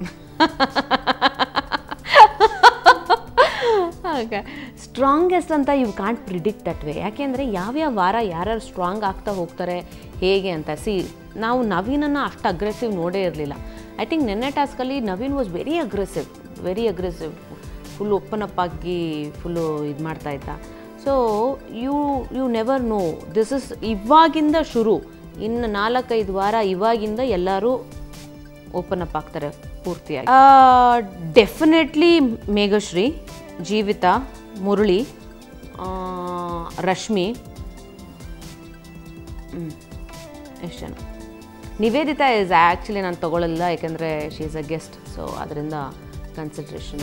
ಓಕೆ ಸ್ಟ್ರಾಂಗೆಸ್ಟ್ ಅಂತ you can't predict that way ಯಾಕೆಂದರೆ ಯಾವ್ಯಾವ ವಾರ ಯಾರ್ಯಾರು ಸ್ಟ್ರಾಂಗ್ ಆಗ್ತಾ ಹೋಗ್ತಾರೆ ಹೇಗೆ ಅಂತ ಸಿ ನಾವು ನವೀನನ್ನು ಅಷ್ಟು ಅಗ್ರೆಸಿವ್ ನೋಡೇ ಇರಲಿಲ್ಲ ಐ ಥಿಂಕ್ ನೆನ್ನೆ ಟಾಸ್ಕಲ್ಲಿ Naveen was very aggressive very aggressive full open up ಆಗಿ ಫುಲ್ಲು ಇದು ಮಾಡ್ತಾ ಇದ್ದ so you you never know this is ಇವಾಗಿಂದ ಶುರು ಇನ್ನು ನಾಲ್ಕೈದು ವಾರ ಇವಾಗಿಂದ ಎಲ್ಲರೂ ಓಪನ್ ಅಪ್ ಆಗ್ತಾರೆ ಪೂರ್ತಿಯಾಗಿ ಡೆಫಿನೆಟ್ಲಿ ಮೇಘಶ್ರೀ ಜೀವಿತಾ ಮುರಳಿ ಆ, ರಶ್ಮಿ ಹ್ಮ್. ಎಷ್ಟು ಜನ ನಿವೇದಿತಾ ಇಸ್ ಆ್ಯಕ್ಚುಲಿ ನಾನು ತೊಗೊಳ್ಳಲ್ಲ ಯಾಕೆಂದರೆ she is a guest so ಅದರಿಂದ ಕನ್ಸಿಡ್ರೇಷನ್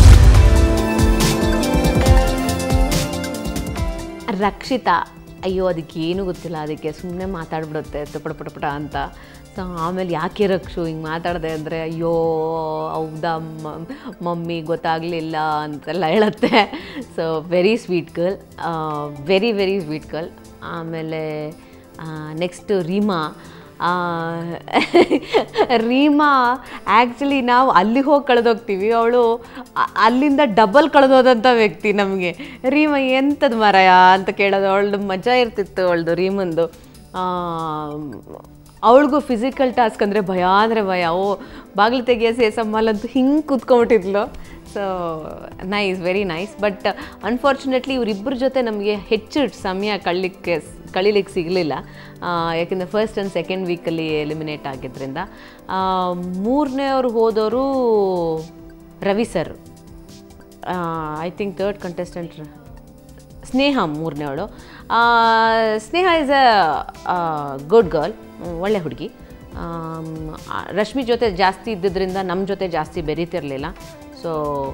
ರಕ್ಷಿತಾ ಅಯ್ಯೋ ಅದಕ್ಕೆ ಏನೂ ಗೊತ್ತಿಲ್ಲ ಅದಕ್ಕೆ ಸುಮ್ಮನೆ ಮಾತಾಡ್ಬಿಡುತ್ತೆ ಪಟ ಪಟ ಪಟ ಅಂತ ಸೊ ಆಮೇಲೆ ಯಾಕೆ ರಕ್ಷು ಹಿಂಗೆ ಮಾತಾಡಿದೆ ಅಂದರೆ ಅಯ್ಯೋ ಹೌದಾ ಮ- ಮಮ್ಮಿ ಗೊತ್ತಾಗಲಿಲ್ಲ ಅಂತೆಲ್ಲ ಹೇಳುತ್ತೆ so very sweet girl very very sweet girl ಆಮೇಲೆ next Reema ah, Reema actually ನಾವು ಅಲ್ಲಿ ಹೋಗಿ ಕಳೆದೋಗ್ತೀವಿ ಅವಳು ಅಲ್ಲಿಂದ ಡಬಲ್ ಕಳೆದೋದಂಥ ವ್ಯಕ್ತಿ ನಮಗೆ ರೀಮಾ ಎಂಥದ್ದು ಮರಯ ಅಂತ ಕೇಳೋದು ಅವಳದು ಮಜಾ ಇರ್ತಿತ್ತು ಅವಳದು ರೀಮಂದು ಅವಳಿಗೂ ಫಿಸಿಕಲ್ ಟಾಸ್ಕ್ ಅಂದರೆ ಭಯ ಅಂದರೆ ಭಯ ಓ ಬಾಗಿಲು ತೆಗಿಯ ಸೇಸಮ್ಮಲ್ಲಂತೂ ಹಿಂಗೆ ಕೂತ್ಕೊಂಬಿಟ್ಟಿದ್ಲು so nice very nice but unfortunately ಇವರಿಬ್ಬರ ಜೊತೆ ನಮಗೆ ಹೆಚ್ಚು ಸಮಯ ಕಳಲಿಕ್ಕೆ ಕಳೀಲಿಕ್ಕೆ ಸಿಗಲಿಲ್ಲ ಯಾಕೆಂದರೆ ಫಸ್ಟ್ ಆ್ಯಂಡ್ ಸೆಕೆಂಡ್ ವೀಕಲ್ಲಿ ಎಲಿಮಿನೇಟ್ ಆಗಿದ್ದರಿಂದ ಮೂರನೇವ್ರು ಹೋದವರು Ravi sir I think third contestant Sneha ಮೂರನೇವಳು Sneha is a good girl ಒಳ್ಳೆ ಹುಡುಗಿ ಆಮ್, ಆ, ರಶ್ಮಿ ಜೊತೆ ಜಾಸ್ತಿ ಇದ್ದಿದ್ದರಿಂದ ನಮ್ಮ ಜೊತೆ ಜಾಸ್ತಿ ಬೆರೀತಿರಲಿಲ್ಲ ಸೊ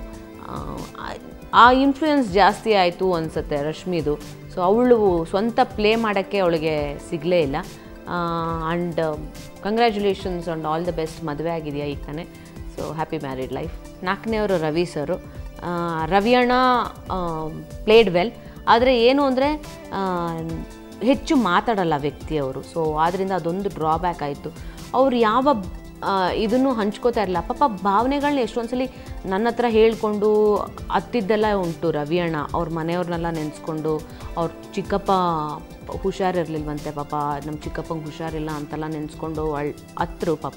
ಆ ಇನ್ಫ್ಲೂಯೆನ್ಸ್ ಜಾಸ್ತಿ ಆಯಿತು ಅನಿಸುತ್ತೆ ರಶ್ಮಿದು ಸೊ ಅವಳು ಸ್ವಂತ ಪ್ಲೇ ಮಾಡೋಕ್ಕೆ ಅವಳಿಗೆ ಸಿಗಲೇ ಇಲ್ಲ and congratulations and all the best ಮದುವೆ ಆಗಿದೆಯಾ ಈಗ ತಾನೆ ಸೊ ಹ್ಯಾಪಿ ಮ್ಯಾರಿಡ್ ಲೈಫ್ ನಾಲ್ಕನೇವರು ರವಿ ಸರು ಆ, ರವಿ ಅಣ್ಣ ಪ್ಲೇಡ್ ವೆಲ್ ಆದರೆ ಏನು ಅಂದರೆ ಹೆಚ್ಚು ಮಾತಾಡಲ್ಲ ವ್ಯಕ್ತಿಯವರು ಸೊ ಆದ್ದರಿಂದ ಅದೊಂದು ಡ್ರಾಬ್ಯಾಕ್ ಆಯಿತು ಅವ್ರು ಯಾವ ಆ, ಇದನ್ನು ಹಂಚ್ಕೋತಾ ಇರಲಿಲ್ಲ ಪಾಪ ಭಾವನೆಗಳನ್ನ ಎಷ್ಟೊಂದ್ಸಲಿ ನನ್ನ ಹತ್ರ ಹೇಳ್ಕೊಂಡು ಅತ್ತಿದ್ದೆಲ್ಲ ಉಂಟು ರವಿ ಅಣ್ಣ ಅವ್ರ ಮನೆಯವ್ರನ್ನೆಲ್ಲ ನೆನೆಸ್ಕೊಂಡು ಅವ್ರ ಚಿಕ್ಕಪ್ಪ ಹುಷಾರಿರ್ಲಿಲ್ವಂತೆ ಪಾಪ ನಮ್ಮ ಚಿಕ್ಕಪ್ಪಂಗೆ ಹುಷಾರಿಲ್ಲ ಅಂತೆಲ್ಲ ನೆನೆಸ್ಕೊಂಡು ಅಳ್ ಅತ್ತರು ಪಾಪ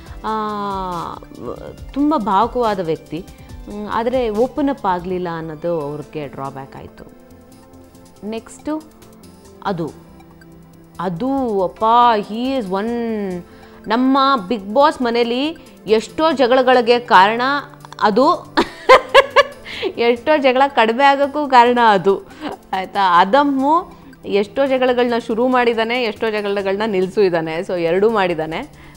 ತುಂಬ ಭಾವುಕವಾದ ವ್ಯಕ್ತಿ ಆದರೆ ಓಪನ್ ಅಪ್ ಆಗಲಿಲ್ಲ ಅನ್ನೋದು ಅವ್ರಿಗೆ ಡ್ರಾಬ್ಯಾಕ್ ಆಯಿತು ನೆಕ್ಸ್ಟು ಅದು ಅದು ಅಪ್ಪ ಹೀ ಈಸ್ ಒನ್ ನಮ್ಮ ಬಿಗ್ ಬಾಸ್ ಮನೇಲಿ ಎಷ್ಟೋ ಜಗಳಗಳಿಗೆ ಕಾರಣ ಅದು ಎಷ್ಟೋ ಜಗಳ ಕಡಿಮೆ ಆಗೋಕ್ಕೂ ಕಾರಣ ಅದು ಆಯಿತಾ ಅದಮ್ಮು ಎಷ್ಟೋ ಜಗಳಗಳನ್ನ ಶುರು ಮಾಡಿದ್ದಾನೆ ಎಷ್ಟೋ ಜಗಳಗಳನ್ನ ನಿಲ್ಲಿಸು ಇದ್ದಾನೆ ಸೊ ಎರಡೂ ಮಾಡಿದ್ದಾನೆ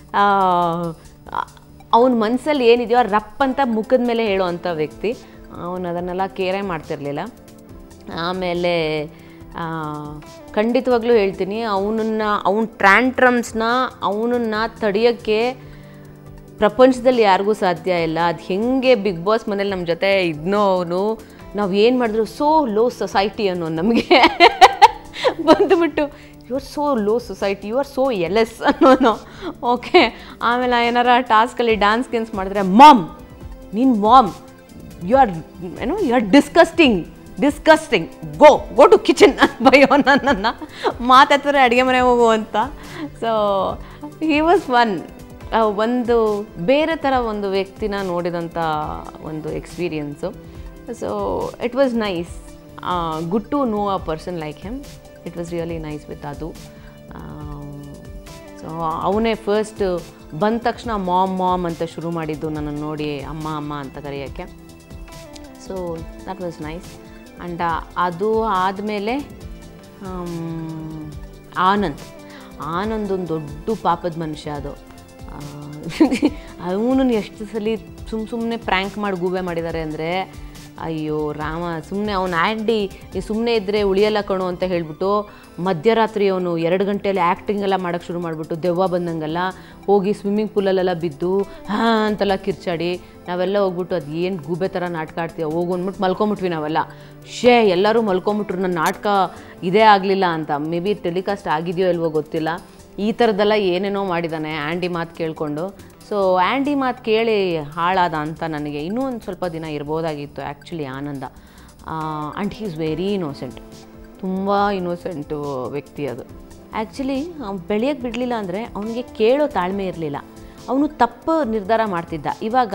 ಅವನ ಮನಸ್ಸಲ್ಲಿ ಏನಿದೆಯೋ ರಪ್ ಅಂತ ಮುಖದ ಮೇಲೆ ಹೇಳೋವಂಥ ವ್ಯಕ್ತಿ ಅವನು ಅದನ್ನೆಲ್ಲ ಕೇರೇ ಮಾಡ್ತಿರ್ಲಿಲ್ಲ ಆಮೇಲೆ ಆ, ಖಂಡಿತವಾಗ್ಲೂ ಹೇಳ್ತೀನಿ ಅವನನ್ನು ಅವನ ಟ್ರ್ಯಾಂಟ್ರಮ್ಸ್ನ ಅವನನ್ನು ತಡೆಯೋಕ್ಕೆ ಪ್ರಪಂಚದಲ್ಲಿ ಯಾರಿಗೂ ಸಾಧ್ಯ ಇಲ್ಲ ಅದು ಹೆಂಗೆ ಬಿಗ್ ಬಾಸ್ ಮನೇಲಿ ನಮ್ಮ ಜೊತೆ ಇದ್ನೋ ಅವನು ನಾವು ಏನು ಮಾಡಿದ್ರು ಸೋ ಲೋ ಸೊಸೈಟಿ ಅನ್ನೋ ನಮಗೆ ಬಂದುಬಿಟ್ಟು you are so low society you are so ಎಲೆಸ್ ಅನ್ನೋನು ಓಕೆ ಆಮೇಲೆ ಏನಾರ ಟಾಸ್ಕಲ್ಲಿ ಡ್ಯಾನ್ಸ್ ಗಿನ್ಸ್ ಮಾಡಿದ್ರೆ ಮಾಮ್ ನೀನು ಮಾಮ್ ಯು ಆರ್ ಏನು you are disgusting disgusting go go to kitchen ಬೈಯೋ ನನ್ನನ್ನು ಮಾತಾಡ್ತಾರೆ ಅಡುಗೆ ಮನೆ ಹೋಗು ಅಂತ ಸೊ ಹಿ ವಾಸ್ ಒನ್ ಒಂದು ಬೇರೆ ಥರ ಒಂದು ವ್ಯಕ್ತಿನ ನೋಡಿದಂಥ ಒಂದು experience so it was nice good to know a person like him it was really nice with ಅದು ಸೊ ಅವನೇ ಫಸ್ಟ್ ಬಂದ ತಕ್ಷಣ ಮಾಮ್ ಮಾಮ್ ಅಂತ ಶುರು ಮಾಡಿದ್ದು ನನ್ನನ್ನು ನೋಡಿ ಅಮ್ಮ ಅಮ್ಮ ಅಂತ ಕರೆಯೋಕ್ಕೆ so that was nice and ಅದು ಆದಮೇಲೆ ಆನಂದ್ ಆನಂದ್ ಒಂದು ದೊಡ್ಡ ಪಾಪದ ಮನುಷ್ಯ ಅದು ಅವನು ಎಷ್ಟು ಸಲ ಸುಮ್ಮ ಸುಮ್ಮನೆ ಪ್ರ್ಯಾಂಕ್ ಮಾಡಿ ಗೂಬೆ ಮಾಡಿದ್ದಾರೆ ಅಂದರೆ ಅಯ್ಯೋ ರಾಮ ಸುಮ್ಮನೆ ಅವನು ಆ್ಯಂಡಿ ನೀ ಸುಮ್ಮನೆ ಇದ್ದರೆ ಉಳಿಯಲ್ಲ ಕಣು ಅಂತ ಹೇಳಿಬಿಟ್ಟು ಮಧ್ಯರಾತ್ರಿ ಅವನು ಎರಡು ಗಂಟೆಯಲ್ಲಿ ಆ್ಯಕ್ಟಿಂಗ್ ಎಲ್ಲ ಮಾಡೋಕ್ಕೆ ಶುರು ಮಾಡಿಬಿಟ್ಟು ದೆವ್ವ ಬಂದಂಗೆಲ್ಲ ಹೋಗಿ ಸ್ವಿಮ್ಮಿಂಗ್ ಪೂಲಲ್ಲೆಲ್ಲ ಬಿದ್ದು ಹಾಂ ಅಂತೆಲ್ಲ ಕಿರ್ಚಾಡಿ ನಾವೆಲ್ಲ ಹೋಗ್ಬಿಟ್ಟು ಅದು ಏನು ಗೂಬೆ ಥರ ನಾಟಕ ಆಡ್ತೀವಿ ಹೋಗು ಅಂದ್ಬಿಟ್ಟು ಮಲ್ಕೊಂಬಿಟ್ವಿ ನಾವೆಲ್ಲ ಶೇ ಎಲ್ಲರೂ ಮಲ್ಕೊಂಬಿಟ್ರು ನನ್ನ ನಾಟಕ ಇದೇ ಆಗಲಿಲ್ಲ ಅಂತ ಮೇ ಬಿ ಟೆಲಿಕಾಸ್ಟ್ ಆಗಿದೆಯೋ ಇಲ್ವೋ ಗೊತ್ತಿಲ್ಲ ಈ ಥರದ್ದೆಲ್ಲ ಏನೇನೋ ಮಾಡಿದ್ದಾನೆ ಆ್ಯಂಡಿ ಮಾತು ಕೇಳಿಕೊಂಡು ಸೊ ಆ್ಯಂಡಿ ಮಾತು ಕೇಳಿ ಹಾಳಾದ ಅಂತ ನನಗೆ ಇನ್ನೂ ಒಂದು ಸ್ವಲ್ಪ ದಿನ ಇರ್ಬೋದಾಗಿತ್ತು actually Anand and he is very innocent ತುಂಬ ಇನೋಸೆಂಟು ವ್ಯಕ್ತಿ ಅದು ಆ್ಯಕ್ಚುಲಿ ಬೆಳೆಯೋಕ್ಕೆ ಬಿಡಲಿಲ್ಲ ಅಂದರೆ ಅವನಿಗೆ ಕೇಳೋ ತಾಳ್ಮೆ ಇರಲಿಲ್ಲ ಅವನು ತಪ್ಪು ನಿರ್ಧಾರ ಮಾಡ್ತಿದ್ದ ಇವಾಗ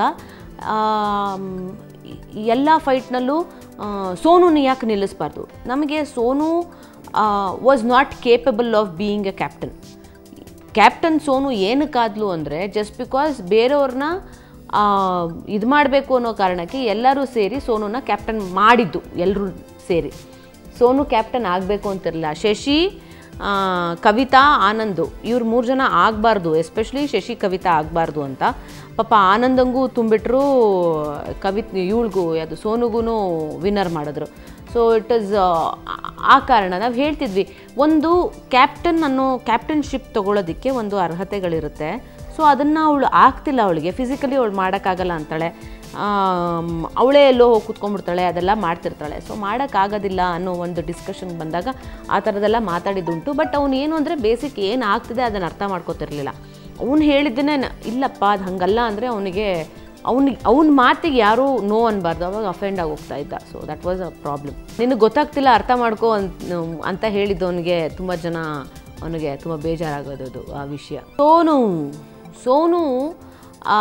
ಎಲ್ಲ ಫೈಟ್ನಲ್ಲೂ ಸೋನುನ ಯಾಕೆ ನಿಲ್ಲಿಸ್ಬಾರ್ದು ನಮಗೆ Sonu was not capable of being a captain captain Sonu ಏನಕ್ಕಾದ್ಲು ಅಂದರೆ ಜಸ್ಟ್ ಬಿಕಾಸ್ ಬೇರೆಯವ್ರನ್ನ ಇದು ಮಾಡಬೇಕು ಅನ್ನೋ ಕಾರಣಕ್ಕೆ ಎಲ್ಲರೂ ಸೇರಿ ಸೋನುನ ಕ್ಯಾಪ್ಟನ್ ಮಾಡಿದ್ದು ಎಲ್ಲರೂ ಸೇರಿ ಸೋನು ಕ್ಯಾಪ್ಟನ್ ಆಗಬೇಕು ಅಂತಿರಲಿಲ್ಲ ಶಶಿ ಆ, ಕವಿತಾ ಆನಂದು ಇವ್ರು ಮೂರು ಜನ ಆಗಬಾರ್ದು ಎಸ್ಪೆಷಲಿ ಶಶಿ ಕವಿತಾ ಆಗಬಾರ್ದು ಅಂತ ಪಾಪ ಆನಂದಂಗೂ ತುಂಬಿಟ್ರು ಕವಿತ್ ಇವಳಿಗೂ ಅದು ಸೋನುಗೂ ವಿನ್ನರ್ ಮಾಡಿದ್ರು ಸೊ ಇಟ್ ಇಸ್ ಆ ಕಾರಣ ನಾವು ಹೇಳ್ತಿದ್ವಿ ಒಂದು ಕ್ಯಾಪ್ಟನ್ ಅನ್ನೋ ಕ್ಯಾಪ್ಟನ್ಶಿಪ್ ತೊಗೊಳೋದಕ್ಕೆ ಒಂದು ಅರ್ಹತೆಗಳಿರುತ್ತೆ ಸೊ ಅದನ್ನು ಅವಳು ಆಗ್ತಿಲ್ಲ ಅವಳಿಗೆ ಫಿಸಿಕಲಿ ಅವಳು ಮಾಡೋಕ್ಕಾಗಲ್ಲ ಅಂತಾಳೆ ಆಮ್, ಅವಳೇ ಎಲ್ಲೋ ಹೋಗಿ ಕೂತ್ಕೊಂಡ್ಬಿಡ್ತಾಳೆ ಅದೆಲ್ಲ ಮಾಡ್ತಿರ್ತಾಳೆ ಸೊ ಮಾಡೋಕ್ಕಾಗೋದಿಲ್ಲ ಅನ್ನೋ ಒಂದು ಡಿಸ್ಕಷನ್ ಬಂದಾಗ ಆ ಥರದ್ದೆಲ್ಲ ಮಾತಾಡಿದ್ದುಂಟು ಬಟ್ ಅವನು ಏನು ಅಂದರೆ ಬೇಸಿಕ್ ಏನು ಆಗ್ತಿದೆ ಅದನ್ನು ಅರ್ಥ ಮಾಡ್ಕೋತಿರ್ಲಿಲ್ಲ ಅವ್ನು ಹೇಳಿದ್ದನ್ನೇ ನ- ಇಲ್ಲಪ್ಪ ಅದು ಹಂಗಲ್ಲ ಅಂದರೆ ಅವನಿಗೆ ಅವ್ನಿಗೆ ಅವ್ನ ಮಾತಿಗೆ ಯಾರೂ ನೋ ಅನ್ಬಾರ್ದು ಅವಾಗ ಅಫೆಂಡ್ ಆಗಿ ಹೋಗ್ತಾ ಇದ್ದ so that was a problem ನಿನಗೆ ಗೊತ್ತಾಗ್ತಿಲ್ಲ ಅರ್ಥ ಮಾಡ್ಕೋ ಅಂತ ಅಂತ ಹೇಳಿದ್ದವನಿಗೆ ತುಂಬ ಜನ ಅವನಿಗೆ ತುಂಬ ಬೇಜಾರಾಗೋದು ಆ ವಿಷಯ ಸೋನು ಸೋನು ಆ,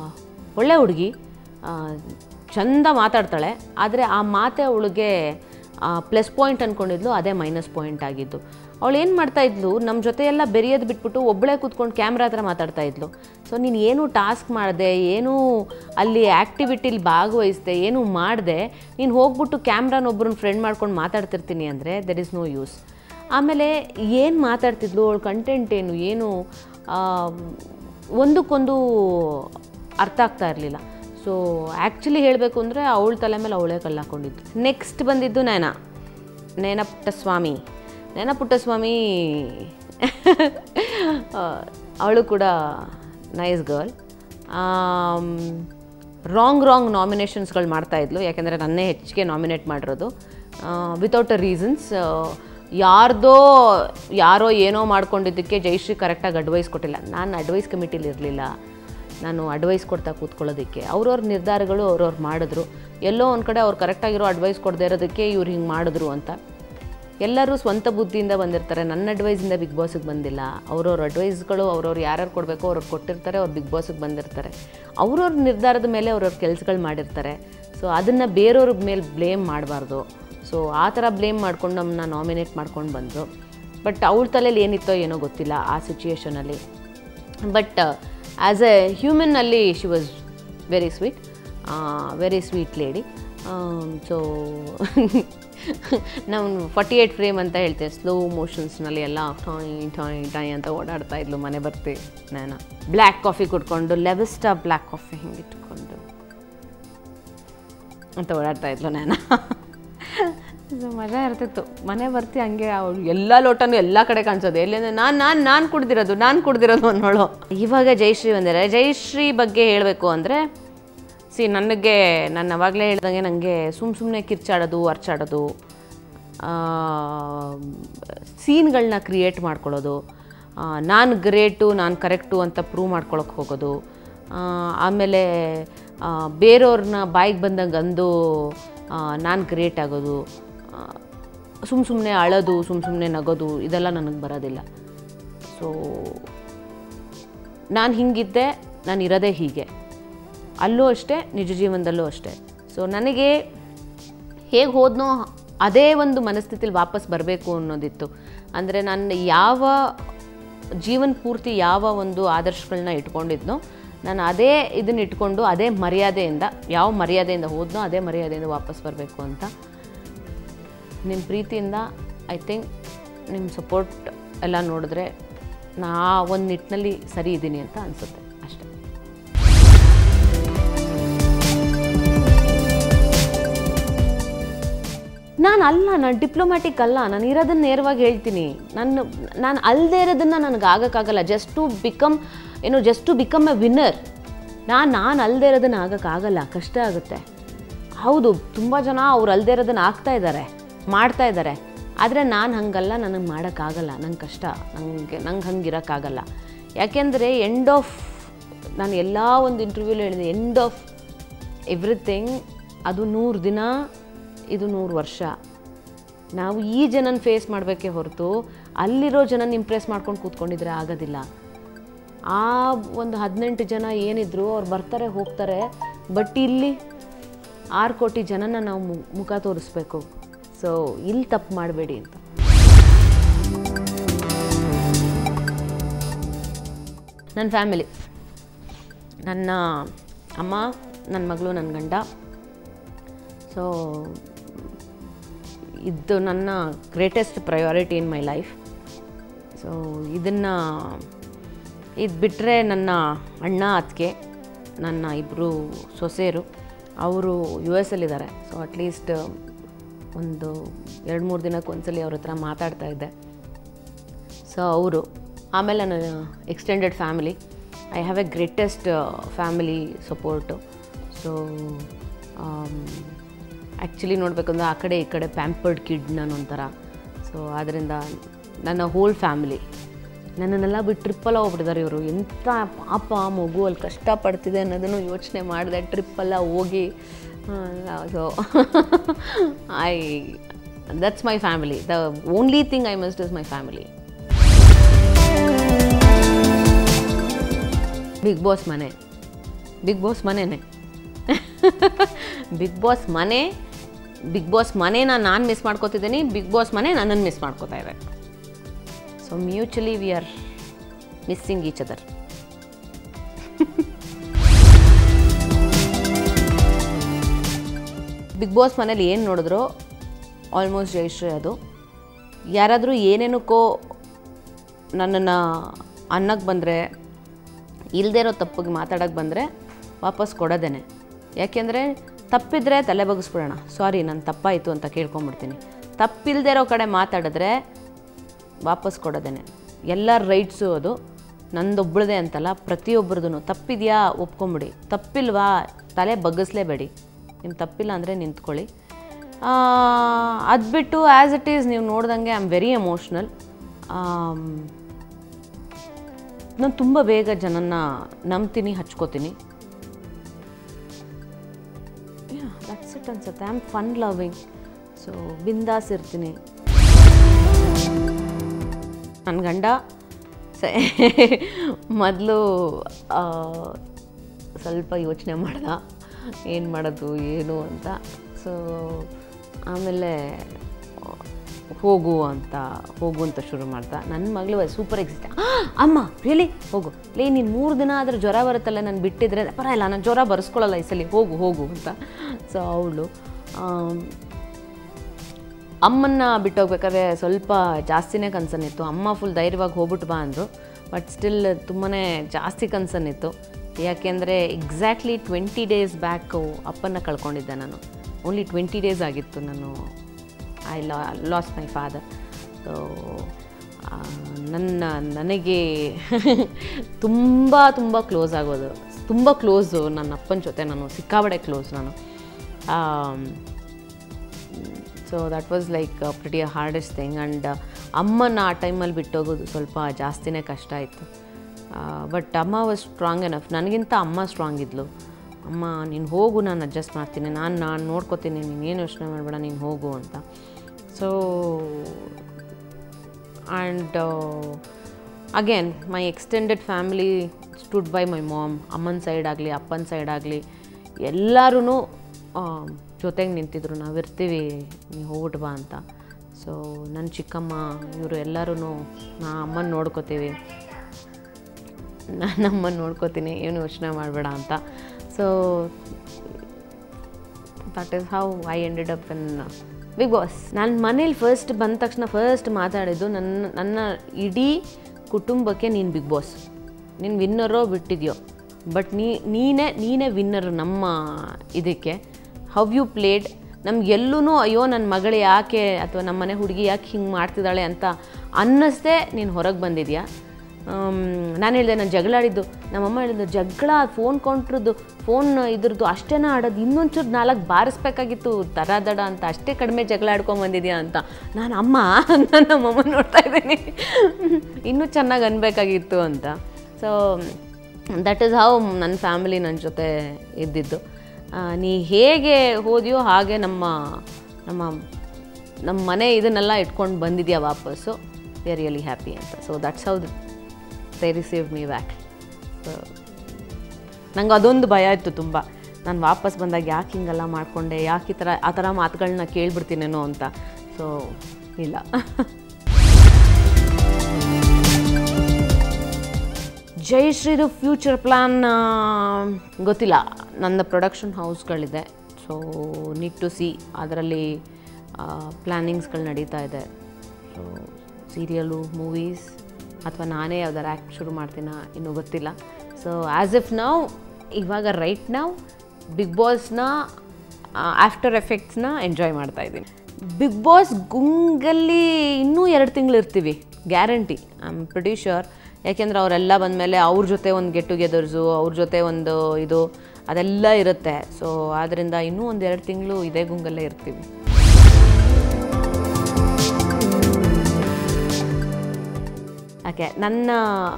ಒಳ್ಳೆ ಹುಡುಗಿ ಚಂದ ಮಾತಾಡ್ತಾಳೆ ಆದರೆ ಆ ಮಾತೆ ಅವಳಿಗೆ ಪ್ಲಸ್ ಪಾಯಿಂಟ್ ಅಂದ್ಕೊಂಡಿದ್ಲು ಅದೇ ಮೈನಸ್ ಪಾಯಿಂಟ್ ಆಗಿದ್ದು ಅವಳು ಏನು ಮಾಡ್ತಾಯಿದ್ಲು ನಮ್ಮ ಜೊತೆ ಎಲ್ಲ ಬೆರೆಯೋದು ಬಿಟ್ಬಿಟ್ಟು ಒಬ್ಬಳೇ ಕೂತ್ಕೊಂಡು ಕ್ಯಾಮ್ರಾ ಹತ್ರ ಮಾತಾಡ್ತಾ ಇದ್ಲು ಸೊ ನೀನು ಏನು ಟಾಸ್ಕ್ ಮಾಡಿದೆ ಏನು ಅಲ್ಲಿ ಆ್ಯಕ್ಟಿವಿಟಿಲಿ ಭಾಗವಹಿಸಿದೆ ಏನು ಮಾಡಿದೆ ನೀನು ಹೋಗ್ಬಿಟ್ಟು ಕ್ಯಾಮ್ರಾನೊಬ್ಬರನ್ನ ಫ್ರೆಂಡ್ ಮಾಡ್ಕೊಂಡು ಮಾತಾಡ್ತಿರ್ತೀನಿ ಅಂದರೆ ದೆರ್ ಇಸ್ ನೋ ಯೂಸ್ ಆಮೇಲೆ ಏನು ಮಾತಾಡ್ತಿದ್ಲು ಅವಳ ಕಂಟೆಂಟ್ ಏನು ಏನು ಆ, ಒಂದಕ್ಕೊಂದು ಅರ್ಥ ಆಗ್ತಾ ಇರಲಿಲ್ಲ ಸೊ ಆ್ಯಕ್ಚುಲಿ ಹೇಳಬೇಕು ಅಂದರೆ ಅವಳ ತಲೆ ಮೇಲೆ ಅವಳೇ ಕಲ್ಲು ಹಾಕೊಂಡಿದ್ದು ನೆಕ್ಸ್ಟ್ ಬಂದಿದ್ದು ನಯನ ನಯನ ಪುಟ್ಟಸ್ವಾಮಿ ನಯನ ಪುಟ್ಟಸ್ವಾಮಿ ಅವಳು ಕೂಡ ನೈಸ್ ಗರ್ಲ್ ರಾಂಗ್ ರಾಂಗ್ ನಾಮಿನೇಷನ್ಸ್ಗಳು ಮಾಡ್ತಾಯಿದ್ಲು ಯಾಕೆಂದರೆ ನನ್ನೇ ಹೆಚ್ಚಿಗೆ ನಾಮಿನೇಟ್ ಮಾಡಿರೋದು ವಿತೌಟ್ ಅ ರೀಸನ್ಸ್ ಯಾರ್ದೋ ಯಾರೋ ಏನೋ ಮಾಡ್ಕೊಂಡಿದ್ದಕ್ಕೆ ಜಯಶ್ರೀ ಕರೆಕ್ಟಾಗಿ ಅಡ್ವೈಸ್ ಕೊಟ್ಟಿಲ್ಲ ನಾನು ಅಡ್ವೈಸ್ ಕಮಿಟಿಲಿ ಇರಲಿಲ್ಲ ನಾನು ಅಡ್ವೈಸ್ ಕೊಡ್ತಾ ಕೂತ್ಕೊಳ್ಳೋದಕ್ಕೆ ಅವ್ರವ್ರ ನಿರ್ಧಾರಗಳು ಅವ್ರವ್ರು ಮಾಡಿದ್ರು ಎಲ್ಲೋ ಒಂದು ಕಡೆ ಅವ್ರು ಕರೆಕ್ಟಾಗಿರೋ ಅಡ್ವೈಸ್ ಕೊಡದೇ ಇರೋದಕ್ಕೆ ಇವ್ರು ಹಿಂಗೆ ಮಾಡಿದ್ರು ಅಂತ ಎಲ್ಲರೂ ಸ್ವಂತ ಬುದ್ಧಿಯಿಂದ ಬಂದಿರ್ತಾರೆ ನನ್ನ ಅಡ್ವೈಸಿಂದ ಬಿಗ್ ಬಾಸಿಗೆ ಬಂದಿಲ್ಲ ಅವ್ರವ್ರ ಅಡ್ವೈಸ್ಗಳು ಅವ್ರವ್ರು ಯಾರ್ಯಾರು ಕೊಡಬೇಕೋ ಅವ್ರವ್ರು ಕೊಟ್ಟಿರ್ತಾರೆ ಅವ್ರು ಬಿಗ್ ಬಾಸಿಗೆ ಬಂದಿರ್ತಾರೆ ಅವ್ರವ್ರ ನಿರ್ಧಾರದ ಮೇಲೆ ಅವ್ರವ್ರ ಕೆಲಸಗಳು ಮಾಡಿರ್ತಾರೆ ಸೊ ಅದನ್ನು ಬೇರೆಯವ್ರ ಮೇಲೆ ಬ್ಲೇಮ್ ಮಾಡಬಾರ್ದು ಸೊ ಆ ಥರ ಬ್ಲೇಮ್ ಮಾಡ್ಕೊಂಡು ನಮ್ಮನ್ನ ನಾಮಿನೇಟ್ ಮಾಡ್ಕೊಂಡು ಬಂದರು ಬಟ್ ಅವಳ ತಲೆಯಲ್ಲಿ ಏನಿತ್ತೋ ಏನೋ ಗೊತ್ತಿಲ್ಲ ಆ ಸಿಚುಯೇಷನಲ್ಲಿ ಬಟ್ ಆ್ಯಸ್ ಎ ಹ್ಯೂಮನ್ನಲ್ಲಿ she was very sweet very sweet lady so ನಾವು ಫಾರ್ಟಿ ಏಯ್ಟ್ ಫ್ರೇಮ್ ಅಂತ ಹೇಳ್ತೇವೆ ಸ್ಲೋ ಮೋಷನ್ಸ್ನಲ್ಲಿ ಎಲ್ಲ ಟಾಯ್ ಟಾಯ್ ಟಾಯ್ ಅಂತ ಓಡಾಡ್ತಾ ಇದ್ಲು ಮನೆ ಬರ್ತಿ ನಾನು ಬ್ಲ್ಯಾಕ್ ಕಾಫಿ ಕುಡ್ಕೊಂಡು ಲೆವೆಸ್ಟಾ ಬ್ಲ್ಯಾಕ್ ಕಾಫಿ ಹಿಂಗೆ ಇಟ್ಕೊಂಡು ಅಂತ ಓಡಾಡ್ತಾ ಇದ್ಲು ನಾನು ಸೊ ಮಜಾ ಇರ್ತಿತ್ತು ಮನೆ ಬರ್ತಿ ಹಂಗೆ ಅವಳು ಎಲ್ಲ ಲೋಟನೂ ಎಲ್ಲ ಕಡೆ ಕಾಣಿಸೋದು ಎಲ್ಲಿಂದ ನಾನು ನಾನು ನಾನು ಕುಡ್ದಿರೋದು ನಾನು ಕುಡ್ದಿರೋದು ಅನ್ನೋಳು ಇವಾಗ ಜಯಶ್ರೀ ಬಂದಿರ ಜಯಶ್ರೀ ಬಗ್ಗೆ ಹೇಳಬೇಕು ಅಂದರೆ ಸಿ ನನಗೆ ನಾನು ಅವಾಗಲೇ ಹೇಳ್ದಂಗೆ ನನಗೆ ಸುಮ್ಮ ಸುಮ್ಮನೆ ಕಿರ್ಚಾಡೋದು ಅರ್ಚಾಡೋದು ಸೀನ್ಗಳನ್ನ ಕ್ರಿಯೇಟ್ ಮಾಡ್ಕೊಳ್ಳೋದು ನಾನು ಗ್ರೇಟು ನಾನು ಕರೆಕ್ಟು ಅಂತ ಪ್ರೂವ್ ಮಾಡ್ಕೊಳಕ್ಕೆ ಹೋಗೋದು ಆ, ಆಮೇಲೆ ಆ, ಬೇರೆಯವ್ರನ್ನ ಬಾಯಿಗೆ ಬಂದಂಗೆ ಅಂದು ನಾನು ಗ್ರೇಟ್ ಆಗೋದು ಸುಮ್ಮ ಸುಮ್ಮನೆ ಅಳೋದು ಸುಮ್ಮ ಸುಮ್ಮನೆ ನಗೋದು ಇದೆಲ್ಲ ನನಗೆ ಬರೋದಿಲ್ಲ ಸೊ ನಾನು ಹಿಂಗಿದ್ದೆ ನಾನು ಇರೋದೇ ಹೀಗೆ ಅಲ್ಲೂ ಅಷ್ಟೇ ನಿಜ ಜೀವನದಲ್ಲೂ ಅಷ್ಟೇ ಸೊ ನನಗೆ ಹೇಗೆ ಹೋದ್ನೋ ಅದೇ ಒಂದು ಮನಸ್ಥಿತಿಲಿ ವಾಪಸ್ ಬರಬೇಕು ಅನ್ನೋದಿತ್ತು ಅಂದರೆ ನಾನು ಯಾವ ಜೀವನ ಪೂರ್ತಿ ಯಾವ ಒಂದು ಆದರ್ಶಗಳನ್ನ ಇಟ್ಕೊಂಡಿದ್ನೋ ನಾನು ಅದೇ ಇದನ್ನ ಇಟ್ಕೊಂಡು ಅದೇ ಮರ್ಯಾದೆಯಿಂದ ಯಾವ ಮರ್ಯಾದೆಯಿಂದ ಹೋದ್ನೋ ಅದೇ ಮರ್ಯಾದೆಯಿಂದ ವಾಪಸ್ ಬರಬೇಕು ಅಂತ ನಿಮ್ಮ ಪ್ರೀತಿಯಿಂದ ಐ ಥಿಂಕ್ ನಿಮ್ಮ ಸಪೋರ್ಟ್ ಎಲ್ಲ ನೋಡಿದ್ರೆ ನಾ ಒಂದು ನಿಟ್ಟಿನಲ್ಲಿ ಸರಿ ಇದ್ದೀನಿ ಅಂತ ಅನಿಸುತ್ತೆ ಅಷ್ಟೇ ನಾನು ಅಲ್ಲ ನಾನು ಡಿಪ್ಲೊಮ್ಯಾಟಿಕ್ ಅಲ್ಲ ನಾನು ಇರೋದನ್ನ ನೇರವಾಗಿ ಹೇಳ್ತೀನಿ ನಾನು ನಾನು ಅಲ್ಲದೆ ಇರೋದನ್ನು ನನಗೆ ಆಗೋಕ್ಕಾಗಲ್ಲ ಜಸ್ಟ್ ಟು ಬಿಕಮ್ ಏನು just to become a winner ನಾನು ನಾನು ಅಲ್ಲದೆ ಇರೋದನ್ನು ಆಗೋಕ್ಕಾಗಲ್ಲ ಕಷ್ಟ ಆಗುತ್ತೆ ಹೌದು ತುಂಬ ಜನ ಅವ್ರು ಅಲ್ಲದೆ ಇರೋದನ್ನು ಆಗ್ತಾ ಇದ್ದಾರೆ ಮಾಡ್ತಾ ಇದ್ದಾರೆ ಆದರೆ ನಾನು ಹಂಗಲ್ಲ ನನಗೆ ಮಾಡೋಕ್ಕಾಗಲ್ಲ ನಂಗೆ ಕಷ್ಟ ನನಗೆ ನಂಗೆ ಹಂಗೆ ಇರೋಕ್ಕಾಗಲ್ಲ ಯಾಕೆಂದರೆ ಎಂಡ್ ಆಫ್ ನಾನು ಎಲ್ಲ ಒಂದು ಇಂಟರ್ವ್ಯೂಲಿ ಹೇಳಿದೆ ಎಂಡ್ ಆಫ್ ಎವ್ರಿಥಿಂಗ್ ಅದು ನೂರು ದಿನ ಇದು ನೂರು ವರ್ಷ ನಾವು ಈ ಜನನ ಫೇಸ್ ಮಾಡಬೇಕೇ ಹೊರತು ಅಲ್ಲಿರೋ ಜನನ ಇಂಪ್ರೆಸ್ ಮಾಡ್ಕೊಂಡು ಕೂತ್ಕೊಂಡಿದ್ರೆ ಆಗೋದಿಲ್ಲ ಆ ಒಂದು ಹದಿನೆಂಟು ಜನ ಏನಿದ್ರು ಅವ್ರು ಬರ್ತಾರೆ ಹೋಗ್ತಾರೆ ಬಟ್ ಇಲ್ಲಿ ಆರು ಕೋಟಿ ಜನನ ನಾವು ಮು- ಮುಖ ತೋರಿಸ್ಬೇಕು ಸೊ ಇಲ್ಲಿ ತಪ್ಪು ಮಾಡಬೇಡಿ ಅಂತ ನನ್ನ ಫ್ಯಾಮಿಲಿ ನನ್ನ ಅಮ್ಮ ನನ್ನ ಮಗಳು ನನ್ನ ಗಂಡ ಸೊ ಇದು ನನ್ನ greatest priority in my life so ಇದನ್ನು ಇದು ಬಿಟ್ಟರೆ ನನ್ನ ಅಣ್ಣ ಅತ್ತಿಗೆ ನನ್ನ ಇಬ್ಬರು ಸೊಸೆಯರು ಅವರು ಯು ಎಸ್ ಅಲ್ಲಿದ್ದಾರೆ ಸೊ ಅಟ್ಲೀಸ್ಟ್ ಒಂದು ಎರಡು ಮೂರು ದಿನಕ್ಕೆ ಒಂದ್ಸಲಿ ಅವ್ರ ಹತ್ರ ಮಾತಾಡ್ತಾ ಇದ್ದೆ ಸೊ ಅವರು ಆಮೇಲೆ ನನ್ನ extended family I have a greatest family support so actually ನೋಡಬೇಕಂದ್ರೆ ಆ ಕಡೆ ಈ ಕಡೆ ಪ್ಯಾಂಪರ್ಡ್ ಕಿಡ್ ನಾನು ಒಂಥರ ಸೊ ಆದ್ದರಿಂದ ನನ್ನ ಹೋಲ್ ಫ್ಯಾಮಿಲಿ ನನ್ನನ್ನೆಲ್ಲ ಬಿಟ್ಟು ಟ್ರಿಪ್ಪೆಲ್ಲ ಹೋಗ್ಬಿಟ್ಟಿದ್ದಾರೆ ಇವರು ಎಂಥ ಪಾಪ ಮಗು ಅಲ್ಲಿ ಕಷ್ಟಪಡ್ತಿದೆ ಅನ್ನೋದನ್ನು ಯೋಚನೆ ಮಾಡಿದೆ ಟ್ರಿಪ್ಪೆಲ್ಲ ಹೋಗಿ so I that's my family the only thing I must is my family Bigg Boss ಮನೆ ಬಿಗ್ ಬಾಸ್ ಮನೆನೇ ಬಿಗ್ ಬಾಸ್ ಮನೆ ಬಿಗ್ ಬಾಸ್ ಮನೇನ ನಾನು ಮಿಸ್ ಮಾಡ್ಕೋತಿದ್ದೀನಿ ಬಿಗ್ ಬಾಸ್ ಮನೆ ನನ್ನನ್ನು ಮಿಸ್ ಮಾಡ್ಕೋತಾ ಇದೆ so mutually we are missing each other Bigg Boss ಮನೇಲಿ ಏನು ನೋಡಿದ್ರು ಆಲ್ಮೋಸ್ಟ್ ಜಯಶ್ರೀ ಅದು ಯಾರಾದರೂ ಏನೇನಕ್ಕೋ ನನ್ನನ್ನು ಅನ್ನಕ್ಕೆ ಬಂದರೆ ಇಲ್ಲದೇ ಇರೋ ತಪ್ಪಿಗೆ ಮಾತಾಡೋಕ್ಕೆ ಬಂದರೆ ವಾಪಸ್ ಕೊಡೋದೇನೆ ಯಾಕೆಂದರೆ ತಪ್ಪಿದ್ರೆ ತಲೆ ಬಗ್ಗಿಸ್ಬಿಡೋಣ ಸಾರಿ ನಾನು ತಪ್ಪಾಯಿತು ಅಂತ ಕೇಳ್ಕೊಂಬಿಡ್ತೀನಿ ತಪ್ಪಿಲ್ಲದೆ ಇರೋ ಕಡೆ ಮಾತಾಡಿದ್ರೆ ವಾಪಸ್ ಕೊಡೋದೇನೆ ಎಲ್ಲರ ರೈಟ್ಸು ಅದು ನಂದೊಬ್ಬಳದೇ ಅಂತಲ್ಲ ಪ್ರತಿಯೊಬ್ಬರದು ತಪ್ಪಿದೆಯಾ ಒಪ್ಕೊಂಬಿಡಿ ತಪ್ಪಿಲ್ವಾ ತಲೆ ಬಗ್ಗಿಸ್ಲೇಬೇಡಿ ನಿಮ್ಮ ತಪ್ಪಿಲ್ಲ ಅಂದರೆ ನಿಂತ್ಕೊಳ್ಳಿ ಅದು ಬಿಟ್ಟು ಆ್ಯಸ್ ಇಟ್ ಈಸ್ ನೀವು ನೋಡ್ದಂಗೆ ಐ ಆಮ್ ವೆರಿ ಎಮೋಷ್ನಲ್ ನಾನು ತುಂಬ ಬೇಗ ಜನನ್ನ ನಂಬ್ತೀನಿ ಹಚ್ಕೋತೀನಿ ದಟ್ಸ್ ಇಟ್ ಅನ್ಸುತ್ತೆ I am fun loving so ಬಿಂದಾಸ್ ಇರ್ತೀನಿ ನನ್ನ ಗಂಡ ಸ ಮೊದಲು ಸ್ವಲ್ಪ ಯೋಚನೆ ಮಾಡ್ದ ಏನು ಮಾಡೋದು ಏನು ಅಂತ ಸೊ ಆಮೇಲೆ ಹೋಗು ಅಂತ ಹೋಗು ಅಂತ ಶುರು ಮಾಡ್ದ ನನ್ನ ಮಗಳು ಸೂಪರ್ ಎಕ್ಸಿಟ್ ಅಮ್ಮ ರಿಯಲಿ ಹೋಗು ಲೇ ನೀನು ಮೂರು ದಿನ ಆದರೂ ಜ್ವರ ಬರುತ್ತಲ್ಲ ನಾನು ಬಿಟ್ಟಿದ್ರೆ ಪರವಾಗಿಲ್ಲ ನಾನು ಜ್ವರ ಬರೆಸ್ಕೊಳ್ಳಲ್ಲ ಈ ಸಲ ಹೋಗು ಹೋಗು ಅಂತ ಸೊ ಅವಳು ಅಮ್ಮನ್ನ ಬಿಟ್ಟೋಗ್ಬೇಕಾದ್ರೆ ಸ್ವಲ್ಪ ಜಾಸ್ತಿನೇ ಕನ್ಸರ್ನ್ ಇತ್ತು ಅಮ್ಮ ಫುಲ್ ಧೈರ್ಯವಾಗಿ ಹೋಗ್ಬಿಟ್ಟು ಬಾ ಅಂದರು ಬಟ್ ಸ್ಟಿಲ್ ತುಂಬಾ ಜಾಸ್ತಿ ಕನ್ಸರ್ನ್ ಇತ್ತು ಯಾಕೆಂದರೆ ಎಕ್ಸಾಕ್ಟ್ಲಿ ಟ್ವೆಂಟಿ ಡೇಸ್ ಬ್ಯಾಕು ಅಪ್ಪನ್ನ ಕಳ್ಕೊಂಡಿದ್ದೆ ನಾನು ಓನ್ಲಿ ಟ್ವೆಂಟಿ ಡೇಸ್ ಆಗಿತ್ತು ನಾನು I la lost my father so ನನ್ನ ನನಗೆ ತುಂಬ ತುಂಬ ಕ್ಲೋಸ್ ಆಗೋದು ತುಂಬ ಕ್ಲೋಸು ನನ್ನ ಅಪ್ಪನ ಜೊತೆ ನಾನು ಸಿಕ್ಕಾಬಡೆ ಕ್ಲೋಸ್ ನಾನು so that was like pretty hardest thing and ಅಮ್ಮನ ಆ ಟೈಮಲ್ಲಿ ಬಿಟ್ಟೋಗೋದು ಸ್ವಲ್ಪ ಜಾಸ್ತಿನೇ ಕಷ್ಟ ಆಯಿತು ಬಟ್ ಅಮ್ಮ ವಾಸ್ ಸ್ಟ್ರಾಂಗ್ ಎನಫ್ ನನಗಿಂತ ಅಮ್ಮ ಸ್ಟ್ರಾಂಗ್ ಇದ್ಲು ಅಮ್ಮ ನೀನು ಹೋಗು ನಾನು ಅಡ್ಜಸ್ಟ್ ಮಾಡ್ತೀನಿ ನಾನು ನಾನು ನೋಡ್ಕೋತೀನಿ ನೀನೇನು ಯೋಚನೆ ಮಾಡಬೇಡ ನೀನು ಹೋಗು ಅಂತ so and again my extended family stood by my mom ಅಮ್ಮನ ಸೈಡ್ ಆಗಲಿ ಅಪ್ಪನ ಸೈಡ್ ಆಗಲಿ ಎಲ್ಲರೂ ಜೊತೆಗೆ ನಿಂತಿದ್ರು ನಾವಿರ್ತೀವಿ ನೀವು ಹೋಗ್ಬಿಟ್ಟು ಬಾ ಅಂತ ಸೊ ನನ್ನ ಚಿಕ್ಕಮ್ಮ ಇವರು ಎಲ್ಲರೂ ನಾ ಅಮ್ಮನ ನೋಡ್ಕೋತೀವಿ ನಾನು ಅಮ್ಮನ ನೋಡ್ಕೋತೀನಿ ಏನು ಯೋಚನೆ ಮಾಡಬೇಡ ಅಂತ so that is how I ended up in Bigg Boss ನಾನು ಮನೇಲಿ ಫಸ್ಟ್ ಬಂದ ತಕ್ಷಣ ಫಸ್ಟ್ ಮಾತಾಡಿದ್ದು ನನ್ನ ನನ್ನ ಇಡೀ ಕುಟುಂಬಕ್ಕೆ ನೀನು ಬಿಗ್ ಬಾಸ್ ನೀನು ವಿನ್ನರೋ ಬಿಟ್ಟಿದ್ಯೋ ಬಟ್ ನೀ ನೀನೇ ನೀನೇ ವಿನ್ನರ್ ನಮ್ಮ ಇದಕ್ಕೆ ಹವ್ ಯು ಪ್ಲೇಡ್ ನಮ್ಗೆಲ್ಲೂ ಅಯ್ಯೋ ನನ್ನ ಮಗಳು ಯಾಕೆ ಅಥವಾ ನಮ್ಮ ಮನೆ ಹುಡುಗಿ ಯಾಕೆ ಹಿಂಗೆ ಮಾಡ್ತಿದ್ದಾಳೆ ಅಂತ ಅನ್ನಿಸ್ದೆ ನೀನು ಹೊರಗೆ ಬಂದಿದ್ಯಾ ನಾನು ಹೇಳಿದೆ ನಾನು ಜಗಳ ಆಡಿದ್ದು ನಮ್ಮಮ್ಮ ಹೇಳಿದ್ದು ಜಗಳ ಫೋನ್ ಕೌಂಟ್ರದ್ದು ಫೋನ್ ಇದ್ರದ್ದು ಅಷ್ಟೇನ ಆಡೋದು ಇನ್ನೊಂಚೂರು ನಾಲ್ಕು ಬಾರಿಸ್ಬೇಕಾಗಿತ್ತು ದಡ ದಡ ಅಂತ ಅಷ್ಟೇ ಕಡಿಮೆ ಜಗಳ ಆಡ್ಕೊಂಬಂದಿದ್ಯಾ ಅಂತ ನಾನು ಅಮ್ಮ ಅಂತ ನಮ್ಮಮ್ಮ ನೋಡ್ತಾ ಇದ್ದೀನಿ ಇನ್ನೂ ಚೆನ್ನಾಗಿ ಅನ್ಬೇಕಾಗಿತ್ತು ಅಂತ ಸೊ ದಟ್ ಈಸ್ ಹೌ ನನ್ನ ಫ್ಯಾಮಿಲಿ ನನ್ನ ಜೊತೆ ಇದ್ದಿದ್ದು ನೀ ಹೇಗೆ ಹೋದ್ಯೋ ಹಾಗೆ ನಮ್ಮ ನಮ್ಮ ನಮ್ಮ ಮನೆ ಇದನ್ನೆಲ್ಲ ಇಟ್ಕೊಂಡು ಬಂದಿದ್ಯಾ ವಾಪಸ್ಸು ವಿ ಆರ್ ರಿಯಲಿ ಹ್ಯಾಪಿ ಅಂತ so that's how they receive me back so ನಂಗೆ ಅದೊಂದು ಭಯ ಇತ್ತು ತುಂಬ ನಾನು ವಾಪಸ್ ಬಂದಾಗ ಯಾಕೆ ಹಿಂಗೆಲ್ಲ ಮಾಡಿಕೊಂಡೆ ಯಾಕೆ ಈ ಥರ ಆ ಥರ ಮಾತುಗಳನ್ನ ಕೇಳ್ಬಿಡ್ತೀನೇನೋ ಅಂತ ಸೊ ಇಲ್ಲ ಜಯಶ್ರೀದು ಫ್ಯೂಚರ್ ಪ್ಲ್ಯಾನ್ ಗೊತ್ತಿಲ್ಲ ನನ್ನ ಪ್ರೊಡಕ್ಷನ್ ಹೌಸ್ಗಳಿದೆ ಸೊ ನೀಡ್ ಟು ಸಿ ಅದರಲ್ಲಿ ಪ್ಲ್ಯಾನಿಂಗ್ಸ್ಗಳು ನಡೀತಾ ಇದೆ ಸೊ ಸೀರಿಯಲು ಮೂವೀಸ್ ಅಥವಾ ನಾನೇ ಯಾವ್ದಾರು ಆ್ಯಕ್ಟ್ ಶುರು ಮಾಡ್ತೀನ ಇನ್ನೂ ಗೊತ್ತಿಲ್ಲ ಸೊ ಆ್ಯಸ್ ಇಫ್ ನಾವು ಇವಾಗ ರೈಟ್ ನಾವು ಬಿಗ್ ಬಾಸ್ನ ಆಫ್ಟರ್ ಎಫೆಕ್ಟ್ಸ್ನ ಎಂಜಾಯ್ ಮಾಡ್ತಾ ಇದ್ದೀನಿ ಬಿಗ್ ಬಾಸ್ ಗುಂಗಲ್ಲಿ ಇನ್ನೂ ಎರಡು ತಿಂಗಳು ಇರ್ತೀವಿ guarantee I am pretty sure ಯಾಕೆಂದ್ರೆ ಅವರೆಲ್ಲ ಬಂದಮೇಲೆ ಅವ್ರ ಜೊತೆ ಒಂದು ಗೆಟ್ ಟುಗೆದರ್ಸು ಅವ್ರ ಜೊತೆ ಒಂದು ಇದು ಅದೆಲ್ಲ ಇರುತ್ತೆ ಸೊ ಆದ್ದರಿಂದ ಇನ್ನೂ ಒಂದು ಎರಡು ತಿಂಗಳು ಇದೇ ಗುಂಗಲ್ಲೇ ಇರ್ತೀವಿ ಯಾಕೆ ನನ್ನ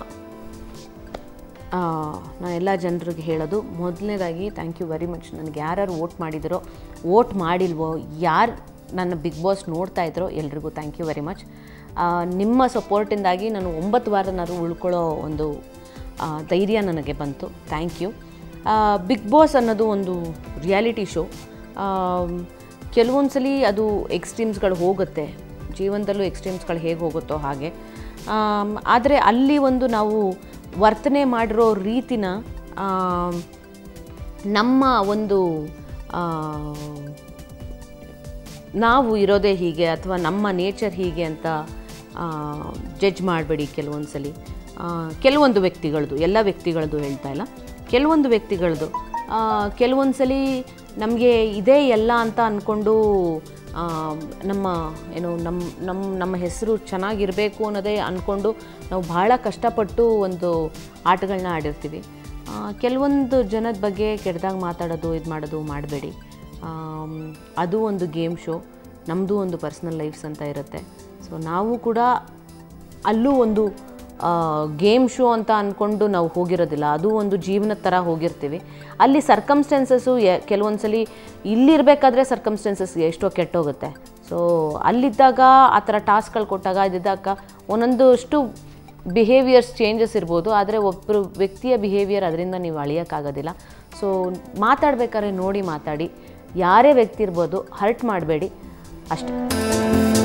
ನಾನು ಎಲ್ಲ ಜನರಿಗೆ ಹೇಳೋದು ಮೊದಲನೇದಾಗಿ ಥ್ಯಾಂಕ್ ಯು ವೆರಿ ಮಚ್ ನನಗೆ ಯಾರ್ಯಾರು ವೋಟ್ ಮಾಡಿದರೋ ವೋಟ್ ಮಾಡಿಲ್ವೋ ಯಾರು ನನ್ನ ಬಿಗ್ ಬಾಸ್ ನೋಡ್ತಾ ಇದ್ರೋ ಎಲ್ರಿಗೂ ಥ್ಯಾಂಕ್ ಯು ವೆರಿ ಮಚ್ ನಿಮ್ಮ ಸಪೋರ್ಟಿಂದಾಗಿ ನಾನು ಒಂಬತ್ತು ವಾರನಾದ್ರು ಉಳ್ಕೊಳ್ಳೋ ಒಂದು ಧೈರ್ಯ ನನಗೆ ಬಂತು ಥ್ಯಾಂಕ್ ಯು ಬಿಗ್ ಬಾಸ್ ಅನ್ನೋದು ಒಂದು ರಿಯಾಲಿಟಿ ಶೋ ಕೆಲವೊಂದು ಸಲ ಅದು ಎಕ್ಸ್ಟ್ರೀಮ್ಸ್ಗಳು ಹೋಗುತ್ತೆ ಜೀವನದಲ್ಲೂ ಎಕ್ಸ್ಟ್ರೀಮ್ಸ್ಗಳು ಹೇಗೆ ಹೋಗುತ್ತೋ ಹಾಗೆ ಆದರೆ ಅಲ್ಲಿ ಒಂದು ನಾವು ವರ್ತನೆ ಮಾಡಿರೋ ರೀತಿನ ಆಮ್, ನಮ್ಮ ಒಂದು ಆ, ನಾವು ಇರೋದೇ ಹೀಗೆ ಅಥವಾ ನಮ್ಮ ನೇಚರ್ ಹೀಗೆ ಅಂತ ಜಡ್ಜ್ ಮಾಡಬೇಡಿ ಕೆಲವೊಂದು ಸಲ ಆ, ಕೆಲವೊಂದು ವ್ಯಕ್ತಿಗಳದ್ದು ಎಲ್ಲ ವ್ಯಕ್ತಿಗಳದ್ದು ಹೇಳ್ತಾ ಇಲ್ಲ ಕೆಲವೊಂದು ವ್ಯಕ್ತಿಗಳದ್ದು ಆ, ಕೆಲವೊಂದು ಸಲ ನಮಗೆ ಇದೇ ಎಲ್ಲ ಅಂತ ಅಂದ್ಕೊಂಡು ಆ, ನಮ್ಮ ಏನು ನಮ್ಮ ನಮ್ಮ ನಮ್ಮ ಹೆಸರು ಚೆನ್ನಾಗಿರಬೇಕು ಅನ್ನೋದೇ ಅಂದ್ಕೊಂಡು ನಾವು ಭಾಳ ಕಷ್ಟಪಟ್ಟು ಒಂದು ಆಟಗಳನ್ನ ಆಡಿರ್ತೀವಿ ಆ, ಕೆಲವೊಂದು ಜನದ ಬಗ್ಗೆ ಕೆಟ್ಟದಾಗ ಮಾತಾಡೋದು ಇದು ಮಾಡೋದು ಮಾಡಬೇಡಿ ಅದು ಒಂದು ಗೇಮ್ ಶೋ ನಮ್ಮದು ಒಂದು ಪರ್ಸ್ನಲ್ ಲೈಫ್ಸ್ ಅಂತ ಇರುತ್ತೆ ಸೊ ನಾವು ಕೂಡ ಅಲ್ಲೂ ಒಂದು ಗೇಮ್ ಶೋ ಅಂತ ಅಂದ್ಕೊಂಡು ನಾವು ಹೋಗಿರೋದಿಲ್ಲ ಅದು ಒಂದು ಜೀವನದ ಥರ ಹೋಗಿರ್ತೀವಿ ಅಲ್ಲಿ ಸರ್ಕಮ್ಸ್ಟೆನ್ಸಸ್ಸು ಕೆಲವೊಂದು ಸಲ ಇಲ್ಲಿರಬೇಕಾದ್ರೆ ಸರ್ಕಮ್ಸ್ಟೆನ್ಸಸ್ ಎಷ್ಟೋ ಕೆಟ್ಟೋಗುತ್ತೆ ಸೊ ಅಲ್ಲಿದ್ದಾಗ ಆ ಥರ ಟಾಸ್ಕ್ಗಳು ಕೊಟ್ಟಾಗ ಇದ್ದಾಗ ಒಂದೊಂದಷ್ಟು ಬಿಹೇವಿಯರ್ಸ್ ಚೇಂಜಸ್ ಇರ್ಬೋದು ಆದರೆ ಒಬ್ಬರು ವ್ಯಕ್ತಿಯ ಬಿಹೇವಿಯರ್ ಅದರಿಂದ ನೀವು ಅಳಿಯೋಕ್ಕಾಗೋದಿಲ್ಲ ಸೊ ಮಾತಾಡ್ಬೇಕಾದ್ರೆ ನೋಡಿ ಮಾತಾಡಿ ಯಾರೇ ವ್ಯಕ್ತಿ ಇರ್ಬೋದು ಹರ್ಟ್ ಮಾಡಬೇಡಿ ಅಷ್ಟೇ